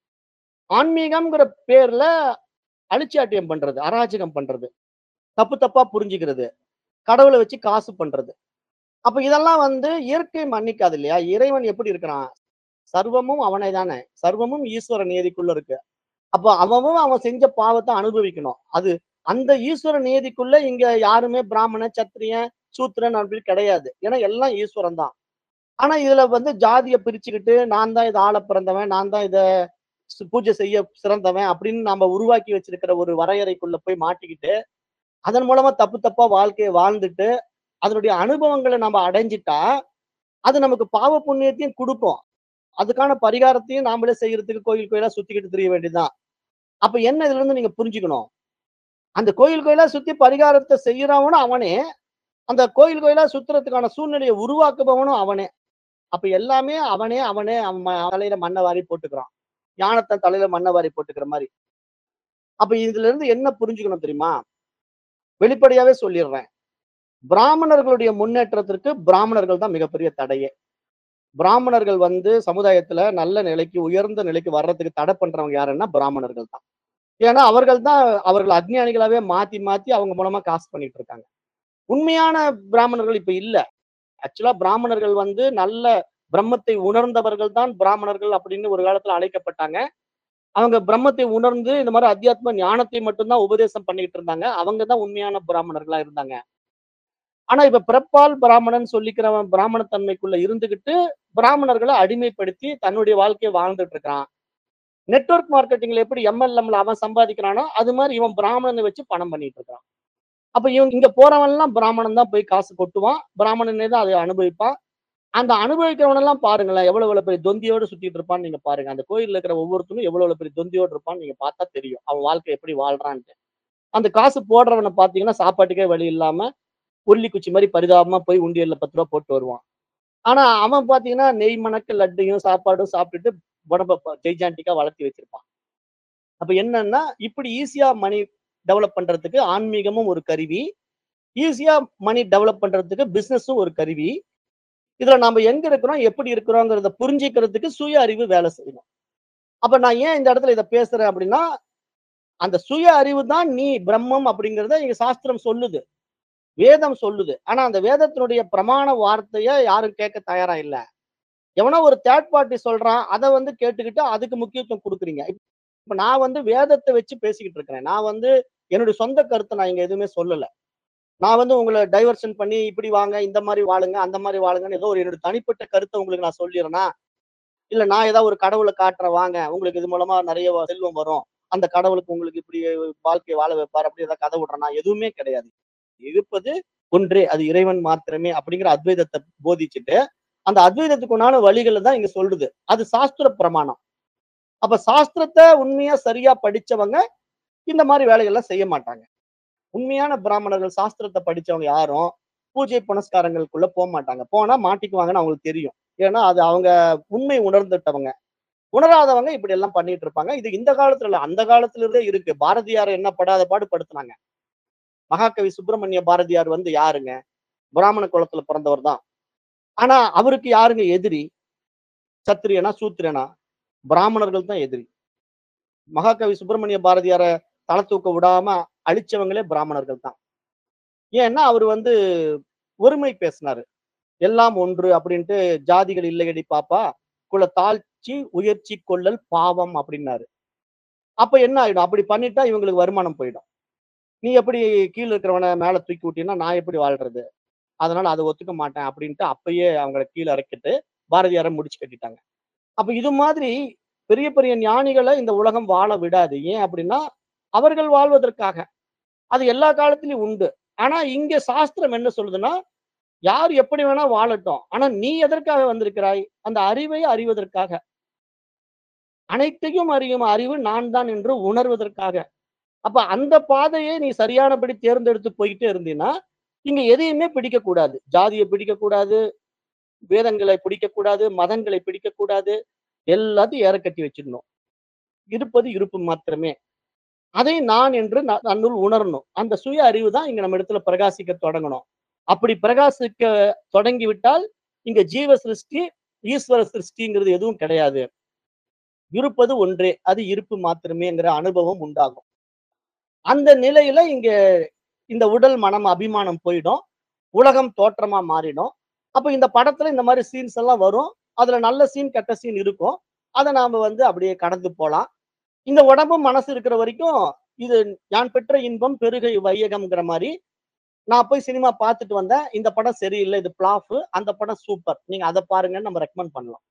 ஆன்மீகம்ங்கிற பேர்ல அழிச்சாட்டியம் பண்றது அராஜகம் பண்றது தப்பு தப்பா புரிஞ்சுக்கிறது கடவுளை வச்சு காசு பண்றது அப்ப இதெல்லாம் வந்து இயற்கை மன்னிக்காது இல்லையா இறைவன் எப்படி இருக்கிறான் சர்வமும் அவனை தானே சர்வமும் ஈஸ்வர நியதிக்குள்ள இருக்கு அப்ப அவனும் அவன் செஞ்ச பாவத்தை அனுபவிக்கணும் அது அந்த ஈஸ்வர நியதிக்குள்ள இங்க யாருமே பிராமண சத்திரியன் சூத்திரன் அப்படின்னு கிடையாது ஏன்னா எல்லாம் ஈஸ்வரன் தான் ஆனா இதுல வந்து ஜாதியை பிரிச்சுக்கிட்டு நான் தான் இதை ஆள பிறந்தவன் நான் தான் இதை சு- பூஜை செய்ய சிறந்தவன் அப்படின்னு நம்ம உருவாக்கி வச்சிருக்கிற ஒரு வரையறைக்குள்ள போய் மாட்டிக்கிட்டு அதன் மூலமா தப்பு தப்பா வாழ்க்கையை வாழ்ந்துட்டு அதனுடைய அனுபவங்களை நம்ம அடைஞ்சிட்டா அது நமக்கு பாவ புண்ணியத்தையும் கொடுக்கும் அதுக்கான பரிகாரத்தையும் நாமளே செய்யறதுக்கு கோயில் கோயிலா சுத்திக்கிட்டு தெரிய வேண்டியதுதான் அப்ப என்ன இதுல இருந்து நீங்க புரிஞ்சுக்கணும் அந்த கோயில் கோயிலா சுத்தி பரிகாரத்தை செய்யறவனும் அவனே அந்த கோயில் கோயிலா சுத்துறதுக்கான சூழ்நிலையை உருவாக்குபவனும் அவனே அப்ப எல்லாமே அவனே அவனே அவன் ம- தலையில மண்ணை வாரி போட்டுக்கிறான் ஞானத்தை தலையில மண்ணை வாரி போட்டுக்கிற மாதிரி அப்ப இதுல இருந்து என்ன புரிஞ்சுக்கணும் தெரியுமா வெளிப்படையாவே சொல்லிடுறேன் பிராமணர்களுடைய முன்னேற்றத்திற்கு பிராமணர்கள் தான் மிகப்பெரிய தடையே பிராமணர்கள் வந்து சமுதாயத்துல நல்ல நிலைக்கு உயர்ந்த நிலைக்கு வர்றதுக்கு தடை பண்றவங்க யாருன்னா பிராமணர்கள் தான் ஏன்னா அவர்கள் தான் அவர்கள் அஜ்ஞானிகளாவே மாத்தி மாத்தி அவங்க மூலமா காசு பண்ணிட்டு இருக்காங்க உண்மையான பிராமணர்கள் இப்ப இல்ல ஆக்சுவலா பிராமணர்கள் வந்து நல்ல பிரம்மத்தை உணர்ந்தவர்கள் தான் பிராமணர்கள் அப்படின்னு ஒரு காலத்துல அழைக்கப்பட்டாங்க அவங்க பிரம்மத்தை உணர்ந்து இந்த மாதிரி அத்தியாத்ம ஞானத்தை மட்டும்தான் உபதேசம் பண்ணிட்டு இருந்தாங்க அவங்க தான் உண்மையான பிராமணர்களா இருந்தாங்க ஆனா இப்ப பிறப்பால் பிராமணன் சொல்லிக்கிறவன் பிராமண தன்மைக்குள்ள இருந்துகிட்டு பிராமணர்களை அடிமைப்படுத்தி தன்னுடைய வாழ்க்கையை வாழ்ந்துட்டு இருக்கிறான் நெட்வொர்க் மார்க்கெட்டிங்ல எப்படி எம்எல்எம்ல அவன் சம்பாதிக்கிறானோ அது மாதிரி இவன் பிராமணனை வச்சு பணம் பண்ணிட்டு இருக்கான் அப்ப இவன் இங்க போறவன் எல்லாம் பிராமணன் தான் போய் காசு கொட்டுவான் பிராமணனே தான் அதை அனுபவிப்பான் அந்த அனுபவிக்கிறவன் எல்லாம் பாருங்களேன் எவ்வளவு எவ்வளவு பெரிய தொந்தியோட சுத்திட்டு இருப்பான்னு நீங்க பாருங்க அந்த கோயில்ல இருக்கிற ஒவ்வொருத்தரும் எவ்வளவு எவ்வளவு பெரிய தொந்தியோட இருப்பான்னு நீங்க பார்த்தா தெரியும் அவன் வாழ்க்கை எப்படி வாழ்றான்ட்டு அந்த காசு போடுறவனை பாத்தீங்கன்னா சாப்பாட்டுக்கே வழி இல்லாம உருளி குச்சி மாதிரி பரிதாபமா போய் உண்டியல்ல பத்து ரூபா போட்டு வருவான் ஆனா அவன் பாத்தீங்கன்னா நெய் மணக்கு லட்டையும் சாப்பாடும் சாப்பிட்டுட்டு உடம்ப ஜெய்ஜாண்டிக்கா வளர்த்தி வச்சிருப்பான் அப்ப என்னன்னா இப்படி ஈஸியா மணி டெவலப் பண்றதுக்கு ஆன்மீகமும் ஒரு கருவி ஈஸியா மணி டெவலப் பண்றதுக்கு பிசினஸும் ஒரு கருவி இதுல நாம எங்க இருக்கிறோம் எப்படி இருக்கிறோங்கிறத புரிஞ்சுக்கிறதுக்கு சுய அறிவு வேலை செய்யணும் அப்ப நான் ஏன் இந்த இடத்துல இதை பேசுறேன் அப்படின்னா அந்த சுய அறிவு தான் நீ பிரம்மம் அப்படிங்கிறத இங்க சாஸ்திரம் சொல்லுது வேதம் சொல்லுது ஆனா அந்த வேதத்தினுடைய பிரமாண வார்த்தைய யாரும் கேட்க தயாரா இல்ல எவனோ ஒரு தேர்ட் பார்ட்டி சொல்றான் அதை வந்து கேட்டுக்கிட்டு அதுக்கு முக்கியத்துவம் கொடுக்குறீங்க இப்ப நான் வந்து வேதத்தை வச்சு பேசிக்கிட்டு இருக்கிறேன் நான் வந்து என்னுடைய சொந்த கருத்தை நான் இங்க எதுவுமே சொல்லல நான் வந்து உங்களை டைவர்ஷன் பண்ணி இப்படி வாங்க இந்த மாதிரி வாழுங்க அந்த மாதிரி வாழுங்கன்னு ஏதோ ஒரு என்னுடைய தனிப்பட்ட கருத்தை உங்களுக்கு நான் சொல்லிடுறேன்னா இல்ல நான் ஏதாவது ஒரு கடவுளை காட்டுறேன் வாங்க உங்களுக்கு இது மூலமா நிறைய வ- செல்வம் வரும் அந்த கடவுளுக்கு உங்களுக்கு இப்படி வாழ்க்கையை வாழ வைப்பார் அப்படி ஏதாவது கதை விடுறேன்னா எதுவுமே கிடையாது இருப்பது ஒன்றே அது இறைவன் மாத்திரமே அப்படிங்கிற அத்வைதத்தை போதிச்சுட்டு அந்த அத்வைதத்துக்கு உண்டான வழிகளை தான் இங்க சொல்லுது அது சாஸ்திர பிரமாணம் அப்ப சாஸ்திரத்தை உண்மையா சரியா படிச்சவங்க இந்த மாதிரி வேலைகள்லாம் செய்ய மாட்டாங்க உண்மையான பிராமணர்கள் சாஸ்திரத்தை படிச்சவங்க யாரும் பூஜை புனஸ்காரங்களுக்குள்ள போக மாட்டாங்க போனா மாட்டிக்குவாங்கன்னு அவங்களுக்கு தெரியும் ஏன்னா அது அவங்க உண்மை உணர்ந்துட்டவங்க உணராதவங்க இப்படி எல்லாம் பண்ணிட்டு இருப்பாங்க இது இந்த காலத்துல இல்ல அந்த காலத்துல இருந்தே இருக்கு பாரதியார் என்ன படாத பாடு படுத்துனாங்க மகாகவி சுப்பிரமணிய பாரதியார் வந்து யாருங்க பிராமண குலத்துல பிறந்தவர் தான் ஆனா அவருக்கு யாருங்க எதிரி சத்திரியனா சூத்திரனா பிராமணர்கள் தான் எதிரி மகாகவி சுப்பிரமணிய பாரதியார தலை தூக்க விடாம அழிச்சவங்களே பிராமணர்கள் தான் ஏன்னா அவர் வந்து ஒருமை பேசினாரு எல்லாம் ஒன்று அப்படின்ட்டு ஜாதிகள் இல்லையடி பாப்பா குல தாழ்ச்சி உயர்ச்சி கொள்ளல் பாவம் அப்படின்னாரு அப்ப என்ன ஆயிடும் அப்படி பண்ணிட்டா இவங்களுக்கு வருமானம் போயிடும் நீ எப்படி கீழே இருக்கிறவனை மேல தூக்கி விட்டீங்கன்னா நான் எப்படி வாழ்றது அதனால அதை ஒத்துக்க மாட்டேன் அப்படின்ட்டு அப்பயே அவங்கள கீழே இறக்கிட்டு பாரதியாரை முடிச்சு கட்டிட்டாங்க அப்ப இது மாதிரி பெரிய பெரிய ஞானிகளை இந்த உலகம் வாழ விடாது ஏன் அப்படின்னா அவர்கள் வாழ்வதற்காக அது எல்லா காலத்திலயும் உண்டு ஆனா இங்க சாஸ்திரம் என்ன சொல்லுதுன்னா யார் எப்படி வேணா வாழட்டும் ஆனா நீ எதற்காக வந்திருக்கிறாய் அந்த அறிவை அறிவதற்காக அனைத்தையும் அறியும் அறிவு நான் தான் என்று உணர்வதற்காக அப்ப அந்த பாதையை நீ சரியானபடி தேர்ந்தெடுத்து போயிட்டே இருந்தீன்னா இங்க எதையுமே பிடிக்க கூடாது ஜாதியை பிடிக்க கூடாது வேதங்களை பிடிக்க கூடாது மதங்களை பிடிக்க கூடாது எல்லாத்தையும் ஏற கட்டி வச்சிடணும் இருப்பது இருப்பு மாத்திரமே அதை நான் என்று ந- தன்னுள் உணரணும் அந்த சுய அறிவு தான் இங்க நம்ம இடத்துல பிரகாசிக்க தொடங்கணும் அப்படி பிரகாசிக்க தொடங்கி விட்டால் இங்க ஜீவ சிருஷ்டி ஈஸ்வர சிருஷ்டிங்கிறது எதுவும் கிடையாது இருப்பது ஒன்றே அது இருப்பு மாத்திரமேங்கிற அனுபவம் உண்டாகும் அந்த நிலையில இங்க இந்த உடல் மனம் அபிமானம் போயிடும் உலகம் தோற்றமா மாறிடும் அப்ப இந்த படத்துல இந்த மாதிரி சீன்ஸ் எல்லாம் வரும் அதுல நல்ல சீன் கெட்ட சீன் இருக்கும் அதை நாம வந்து அப்படியே கடந்து போலாம் இந்த உடம்பும் மனசு இருக்கிற வரைக்கும் இது நான் பெற்ற இன்பம் பெருகை வையகம்ங்கிற மாதிரி நான் போய் சினிமா பார்த்துட்டு வந்தேன் இந்த படம் சரியில்லை இது பிளாஃப் அந்த படம் சூப்பர் நீங்க அதை பாருங்கன்னு நம்ம ரெக்கமெண்ட் பண்ணலாம்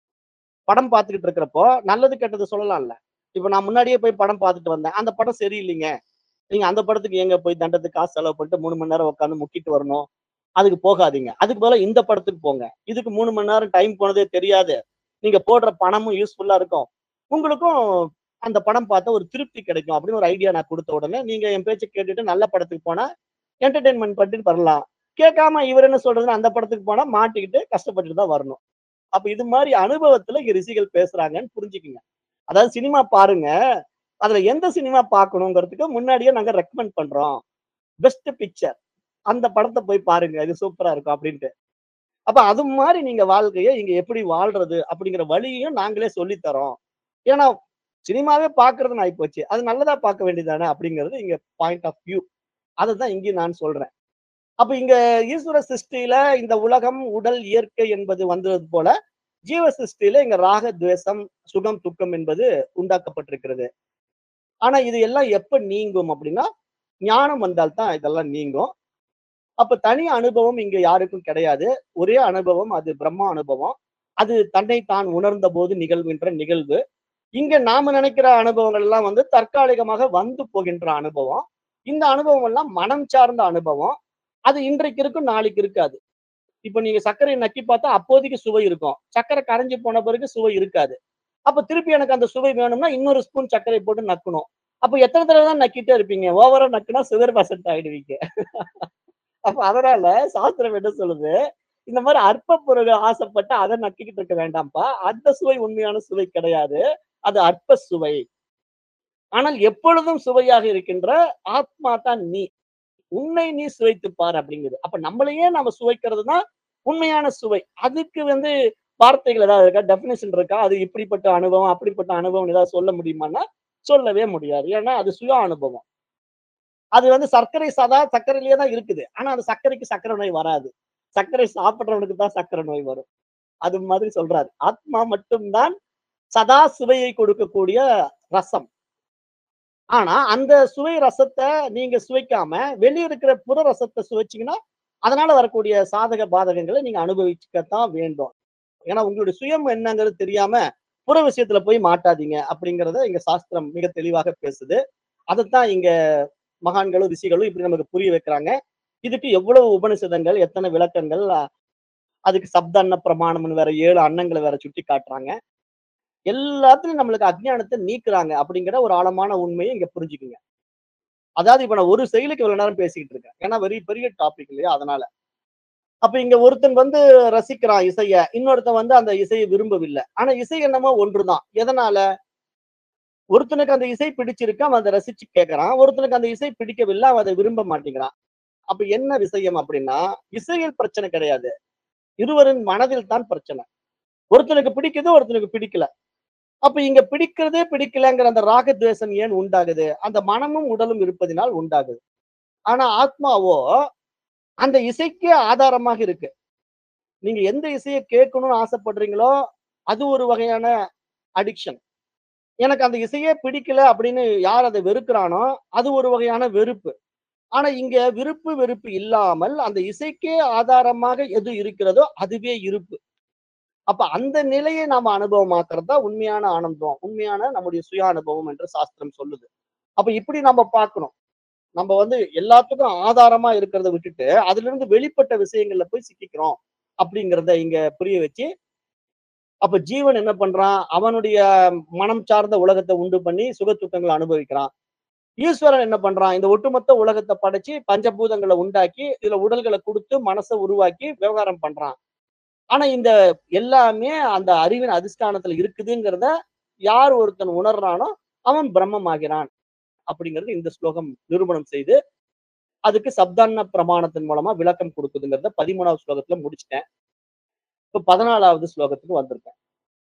படம் பார்த்துக்கிட்டு இருக்கிறப்போ நல்லது கெட்டது சொல்லலாம்ல இப்ப நான் முன்னாடியே போய் படம் பார்த்துட்டு வந்தேன் அந்த படம் சரியில்லைங்க நீங்க அந்த படத்துக்கு எங்க போய் தண்டத்துக்கு காசு செலவு பண்ணிட்டு மூணு மணி நேரம் உட்காந்து முக்கிட்டு வரணும் அதுக்கு போகாதீங்க அதுக்கு பதிலா இந்த படத்துக்கு போங்க இதுக்கு மூணு மணி நேரம் டைம் போனதே தெரியாது நீங்க போடுற பணமும் யூஸ்ஃபுல்லா இருக்கும் உங்களுக்கும் அந்த படம் பார்த்தா ஒரு திருப்தி கிடைக்கும் அப்படின்னு ஒரு ஐடியா நான் கொடுத்த உடனே நீங்க என் பேச்சை கேட்டுட்டு நல்ல படத்துக்கு போனா என்டர்டைன்மெண்ட் பண்ணிட்டு வரலாம் கேட்காம இவர் என்ன சொல்றதுன்னு அந்த படத்துக்கு போனா மாட்டிக்கிட்டு கஷ்டப்பட்டுட்டு தான் வரணும் அப்ப இது மாதிரி அனுபவத்துல இங்க ரிஷிகள் பேசுறாங்கன்னு புரிஞ்சுக்குங்க அதாவது சினிமா பாருங்க அதுல எந்த சினிமா பார்க்கணுங்கிறதுக்கு முன்னாடியே நாங்க ரெக்கமெண்ட் பண்றோம் பெஸ்ட் பிக்சர் அந்த படத்தை போய் பாருங்க இது சூப்பரா இருக்கும் அப்படின்ட்டு அப்ப அது மாதிரி நீங்க வாழ்க்கையை இங்க எப்படி வாழ்றது அப்படிங்கிற வழியையும் நாங்களே சொல்லித் தரோம் ஏன்னா சினிமாவே பாக்குறதுன்னு ஆயிப்போச்சு அது நல்லதா பார்க்க வேண்டியதானே அப்படிங்கிறது இங்க பாயிண்ட் ஆஃப் வியூ அதை தான் இங்கே நான் சொல்றேன் அப்ப இங்க ஈஸ்வர சிருஷ்டியில இந்த உலகம் உடல் இயற்கை என்பது வந்தது போல ஜீவ சிருஷ்டியில இங்க ராக துவேஷம் சுகம் துக்கம் என்பது உண்டாக்கப்பட்டிருக்கிறது ஆனா இது எல்லாம் எப்ப நீங்கும் அப்படின்னா ஞானம் வந்தால்தான் இதெல்லாம் நீங்கும் அப்ப தனி அனுபவம் இங்க யாருக்கும் கிடையாது ஒரே அனுபவம் அது பிரம்மா அனுபவம் அது தன்னை தான் உணர்ந்த போது நிகழ்கின்ற நிகழ்வு இங்க நாம நினைக்கிற அனுபவங்கள் எல்லாம் வந்து தற்காலிகமாக வந்து போகின்ற அனுபவம் இந்த அனுபவம் எல்லாம் மனம் சார்ந்த அனுபவம் அது இன்றைக்கு இருக்கும் நாளைக்கு இருக்காது இப்ப நீங்க சர்க்கரையை நக்கி பார்த்தா அப்போதைக்கு சுவை இருக்கும் சர்க்கரை கரைஞ்சு போன பிறகு சுவை இருக்காது அப்ப திருப்பி எனக்கு அந்த சுவை வேணும்னா இன்னொரு ஸ்பூன் சர்க்கரை போட்டு நக்கணும் அப்ப எத்தனை தடவை தான் நக்கிட்டே இருப்பீங்க ஓவரா நக்குனா சுகர் பர்சன்ட் ஆயிடுவீங்க அப்ப அதனால சாஸ்திரம் என்ன சொல்லுது இந்த மாதிரி அற்ப பொருள் ஆசைப்பட்டு அதை நக்கிக்கிட்டு இருக்க வேண்டாம்ப்பா அந்த சுவை உண்மையான சுவை கிடையாது அது அற்ப சுவை ஆனால் எப்பொழுதும் சுவையாக இருக்கின்ற ஆத்மா தான் நீ உன்னை நீ சுவைத்து பார் அப்படிங்குது அப்ப நம்மளையே நம்ம சுவைக்கிறது தான் உண்மையான சுவை அதுக்கு வந்து வார்த்தைகள் ஏதாவது இருக்கா டெபினேஷன் இருக்கா அது இப்படிப்பட்ட அனுபவம் அப்படிப்பட்ட அனுபவம் ஏதாவது சொல்ல முடியுமான்னா சொல்லவே முடியாது ஏன்னா அது சுய அனுபவம் அது வந்து சர்க்கரை சதா சர்க்கரையிலேயே தான் இருக்குது ஆனா அந்த சர்க்கரைக்கு சர்க்கரை நோய் வராது சர்க்கரை சாப்பிடுறவனுக்கு தான் சர்க்கரை நோய் வரும் அது மாதிரி சொல்றாரு ஆத்மா மட்டும்தான் சதா சுவையை கொடுக்கக்கூடிய ரசம் ஆனா அந்த சுவை ரசத்தை நீங்க சுவைக்காம வெளியே இருக்கிற புற ரசத்தை சுவைச்சீங்கன்னா அதனால வரக்கூடிய சாதக பாதகங்களை நீங்க அனுபவிச்சுக்கத்தான் வேண்டும் ஏன்னா உங்களுடைய சுயம் என்னங்கிறது தெரியாம புற விஷயத்துல போய் மாட்டாதீங்க அப்படிங்கறத இங்க சாஸ்திரம் மிக தெளிவாக பேசுது அதைத்தான் இங்க மகான்களும் ரிஷிகளும் இப்படி நமக்கு புரிய வைக்கிறாங்க இதுக்கு எவ்வளவு உபனிஷதங்கள் எத்தனை விளக்கங்கள் அ- அதுக்கு சப்த அன்ன பிரமாணம்னு வேற ஏழு அன்னங்களை வேற சுட்டி காட்டுறாங்க எல்லாத்துலயும் நம்மளுக்கு அஜ்ஞானத்தை நீக்குறாங்க அப்படிங்கிற ஒரு ஆழமான உண்மையை இங்க புரிஞ்சுக்குங்க அதாவது இப்ப நான் ஒரு செயலுக்கு இவ்வளவு நேரம் பேசிக்கிட்டு இருக்கேன் ஏன்னா வெரி பெரிய டாபிக் இல்லையா அதனால அப்ப இங்க ஒருத்தன் வந்து ரசிக்கிறான் இசைய இன்னொருத்தன் வந்து அந்த இசையை விரும்பவில்லை ஆனா இசை என்னமோ ஒன்றுதான் எதனால ஒருத்தனுக்கு அந்த இசை பிடிச்சிருக்கு அவன் அதை ரசிச்சு கேட்கறான் ஒருத்தனுக்கு அந்த இசை பிடிக்கவில்லை அவன் அதை விரும்ப மாட்டேங்கிறான் அப்ப என்ன விஷயம் அப்படின்னா இசையில் பிரச்சனை கிடையாது இருவரின் மனதில் தான் பிரச்சனை ஒருத்தனுக்கு பிடிக்குது ஒருத்தனுக்கு பிடிக்கல அப்ப இங்க பிடிக்கிறதே பிடிக்கலங்கிற அந்த ராகத்வேஷம் ஏன் உண்டாகுது அந்த மனமும் உடலும் இருப்பதினால் உண்டாகுது ஆனா ஆத்மாவோ அந்த இசைக்கே ஆதாரமாக இருக்கு நீங்க எந்த இசையை கேட்கணும்னு ஆசைப்படுறீங்களோ அது ஒரு வகையான அடிக்ஷன் எனக்கு அந்த இசையே பிடிக்கல அப்படின்னு யார் அதை வெறுக்கிறானோ அது ஒரு வகையான வெறுப்பு ஆனா இங்க விருப்பு வெறுப்பு இல்லாமல் அந்த இசைக்கே ஆதாரமாக எது இருக்கிறதோ அதுவே இருப்பு அப்ப அந்த நிலையை நாம அனுபவமாக்குறது தான் உண்மையான ஆனந்தம் உண்மையான நம்முடைய சுய அனுபவம் என்று சாஸ்திரம் சொல்லுது அப்ப இப்படி நம்ம பார்க்கணும் நம்ம வந்து எல்லாத்துக்கும் ஆதாரமா இருக்கிறத விட்டுட்டு அதுல இருந்து வெளிப்பட்ட விஷயங்கள்ல போய் சிக்கிக்கிறோம் அப்படிங்கிறத இங்க புரிய வச்சு அப்ப ஜீவன் என்ன பண்றான் அவனுடைய மனம் சார்ந்த உலகத்தை உண்டு பண்ணி சுக துக்கங்களை அனுபவிக்கிறான் ஈஸ்வரன் என்ன பண்றான் இந்த ஒட்டுமொத்த உலகத்தை படைச்சு பஞ்சபூதங்களை உண்டாக்கி இதுல உடல்களை கொடுத்து மனசை உருவாக்கி விவகாரம் பண்றான் ஆனா இந்த எல்லாமே அந்த அறிவின் அதிஷ்டானத்துல இருக்குதுங்கிறத யார் ஒருத்தன் உணர்றானோ அவன் பிரம்மமாகிறான் அப்படிங்கிறது இந்த ஸ்லோகம் நிரூபணம் செய்து அதுக்கு சப்தான்ன பிரமாணத்தின் மூலமா விளக்கம் கொடுக்குதுங்கிறத பதிமூணாவது ஸ்லோகத்துல முடிச்சிட்டேன் இப்ப பதினாலாவது ஸ்லோகத்துக்கு வந்திருக்கேன்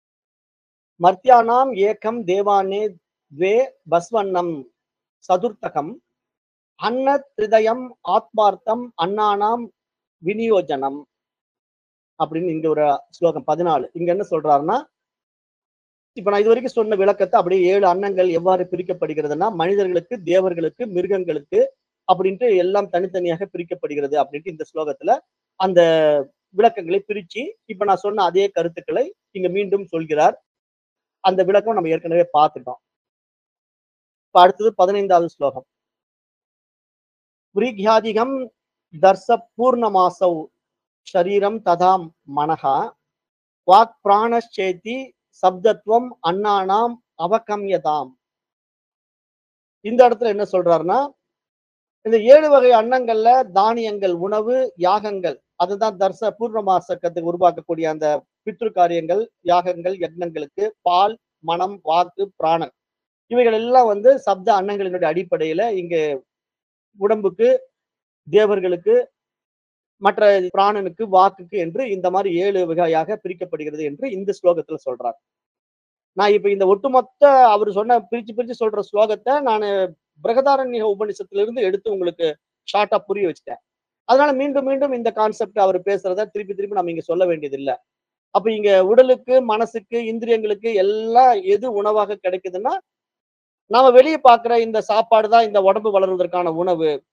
மர்த்தியானாம் ஏகம் தேவானே துவே பஸ்வண்ணம் சதுர்த்தகம் அன்ன திரிதயம் ஆத்மார்த்தம் அண்ணானாம் விநியோஜனம் அப்படின்னு இங்க ஒரு ஸ்லோகம் பதினாலு இங்க என்ன சொல்றாருன்னா இப்ப நான் இது வரைக்கும் சொன்ன விளக்கத்தை அப்படியே ஏழு அன்னங்கள் எவ்வாறு பிரிக்கப்படுகிறதுனா மனிதர்களுக்கு தேவர்களுக்கு மிருகங்களுக்கு அப்படின்ட்டு எல்லாம் தனித்தனியாக பிரிக்கப்படுகிறது அப்படின்ட்டு இந்த ஸ்லோகத்துல அந்த விளக்கங்களை பிரிச்சு இப்ப நான் சொன்ன அதே கருத்துக்களை இங்க மீண்டும் சொல்கிறார் அந்த விளக்கம் நம்ம ஏற்கனவே பார்த்துட்டோம் இப்ப அடுத்தது பதினைந்தாவது ஸ்லோகம் விரிக்யாதிகம் தர்ச பூர்ணமாசௌ ஷரீரம் ததா மனஹா வாக் பிராணச்சேதி சப்தத்துவம் அண்ணானாம் அவகம்யதாம் இந்த இடத்துல என்ன சொல்றாருன்னா இந்த ஏழு வகை அன்னங்கள்ல தானியங்கள் உணவு யாகங்கள் அதுதான் தர்ச பூர்ணமாசக்கத்துக்கு உருவாக்கக்கூடிய அந்த பித்ரு காரியங்கள் யாகங்கள் யக்னங்களுக்கு பால் மனம் வாக்கு பிராணன் இவைகள் எல்லாம் வந்து சப்த அன்னங்களினுடைய அடிப்படையில இங்க உடம்புக்கு தேவர்களுக்கு மற்ற பிராணனுக்கு வாக்குக்கு என்று இந்த மாதிரி ஏழு வகையாக பிரிக்கப்படுகிறது என்று இந்த ஸ்லோகத்துல சொல்றார் நான் இப்ப இந்த ஒட்டுமொத்த அவர் சொன்ன பிரிச்சு பிரிச்சு சொல்ற ஸ்லோகத்தை நான் பிரகதாரண்ய உபநிஷத்துல எடுத்து உங்களுக்கு ஷார்ட்டா புரிய வச்சுட்டேன் அதனால மீண்டும் மீண்டும் இந்த கான்செப்ட் அவர் பேசுறத திருப்பி திருப்பி நம்ம இங்க சொல்ல வேண்டியது இல்ல அப்ப இங்க உடலுக்கு மனசுக்கு இந்திரியங்களுக்கு எல்லாம் எது உணவாக கிடைக்குதுன்னா நாம வெளியே பாக்குற இந்த சாப்பாடு தான் இந்த உடம்பு வளர்வதற்கான உணவு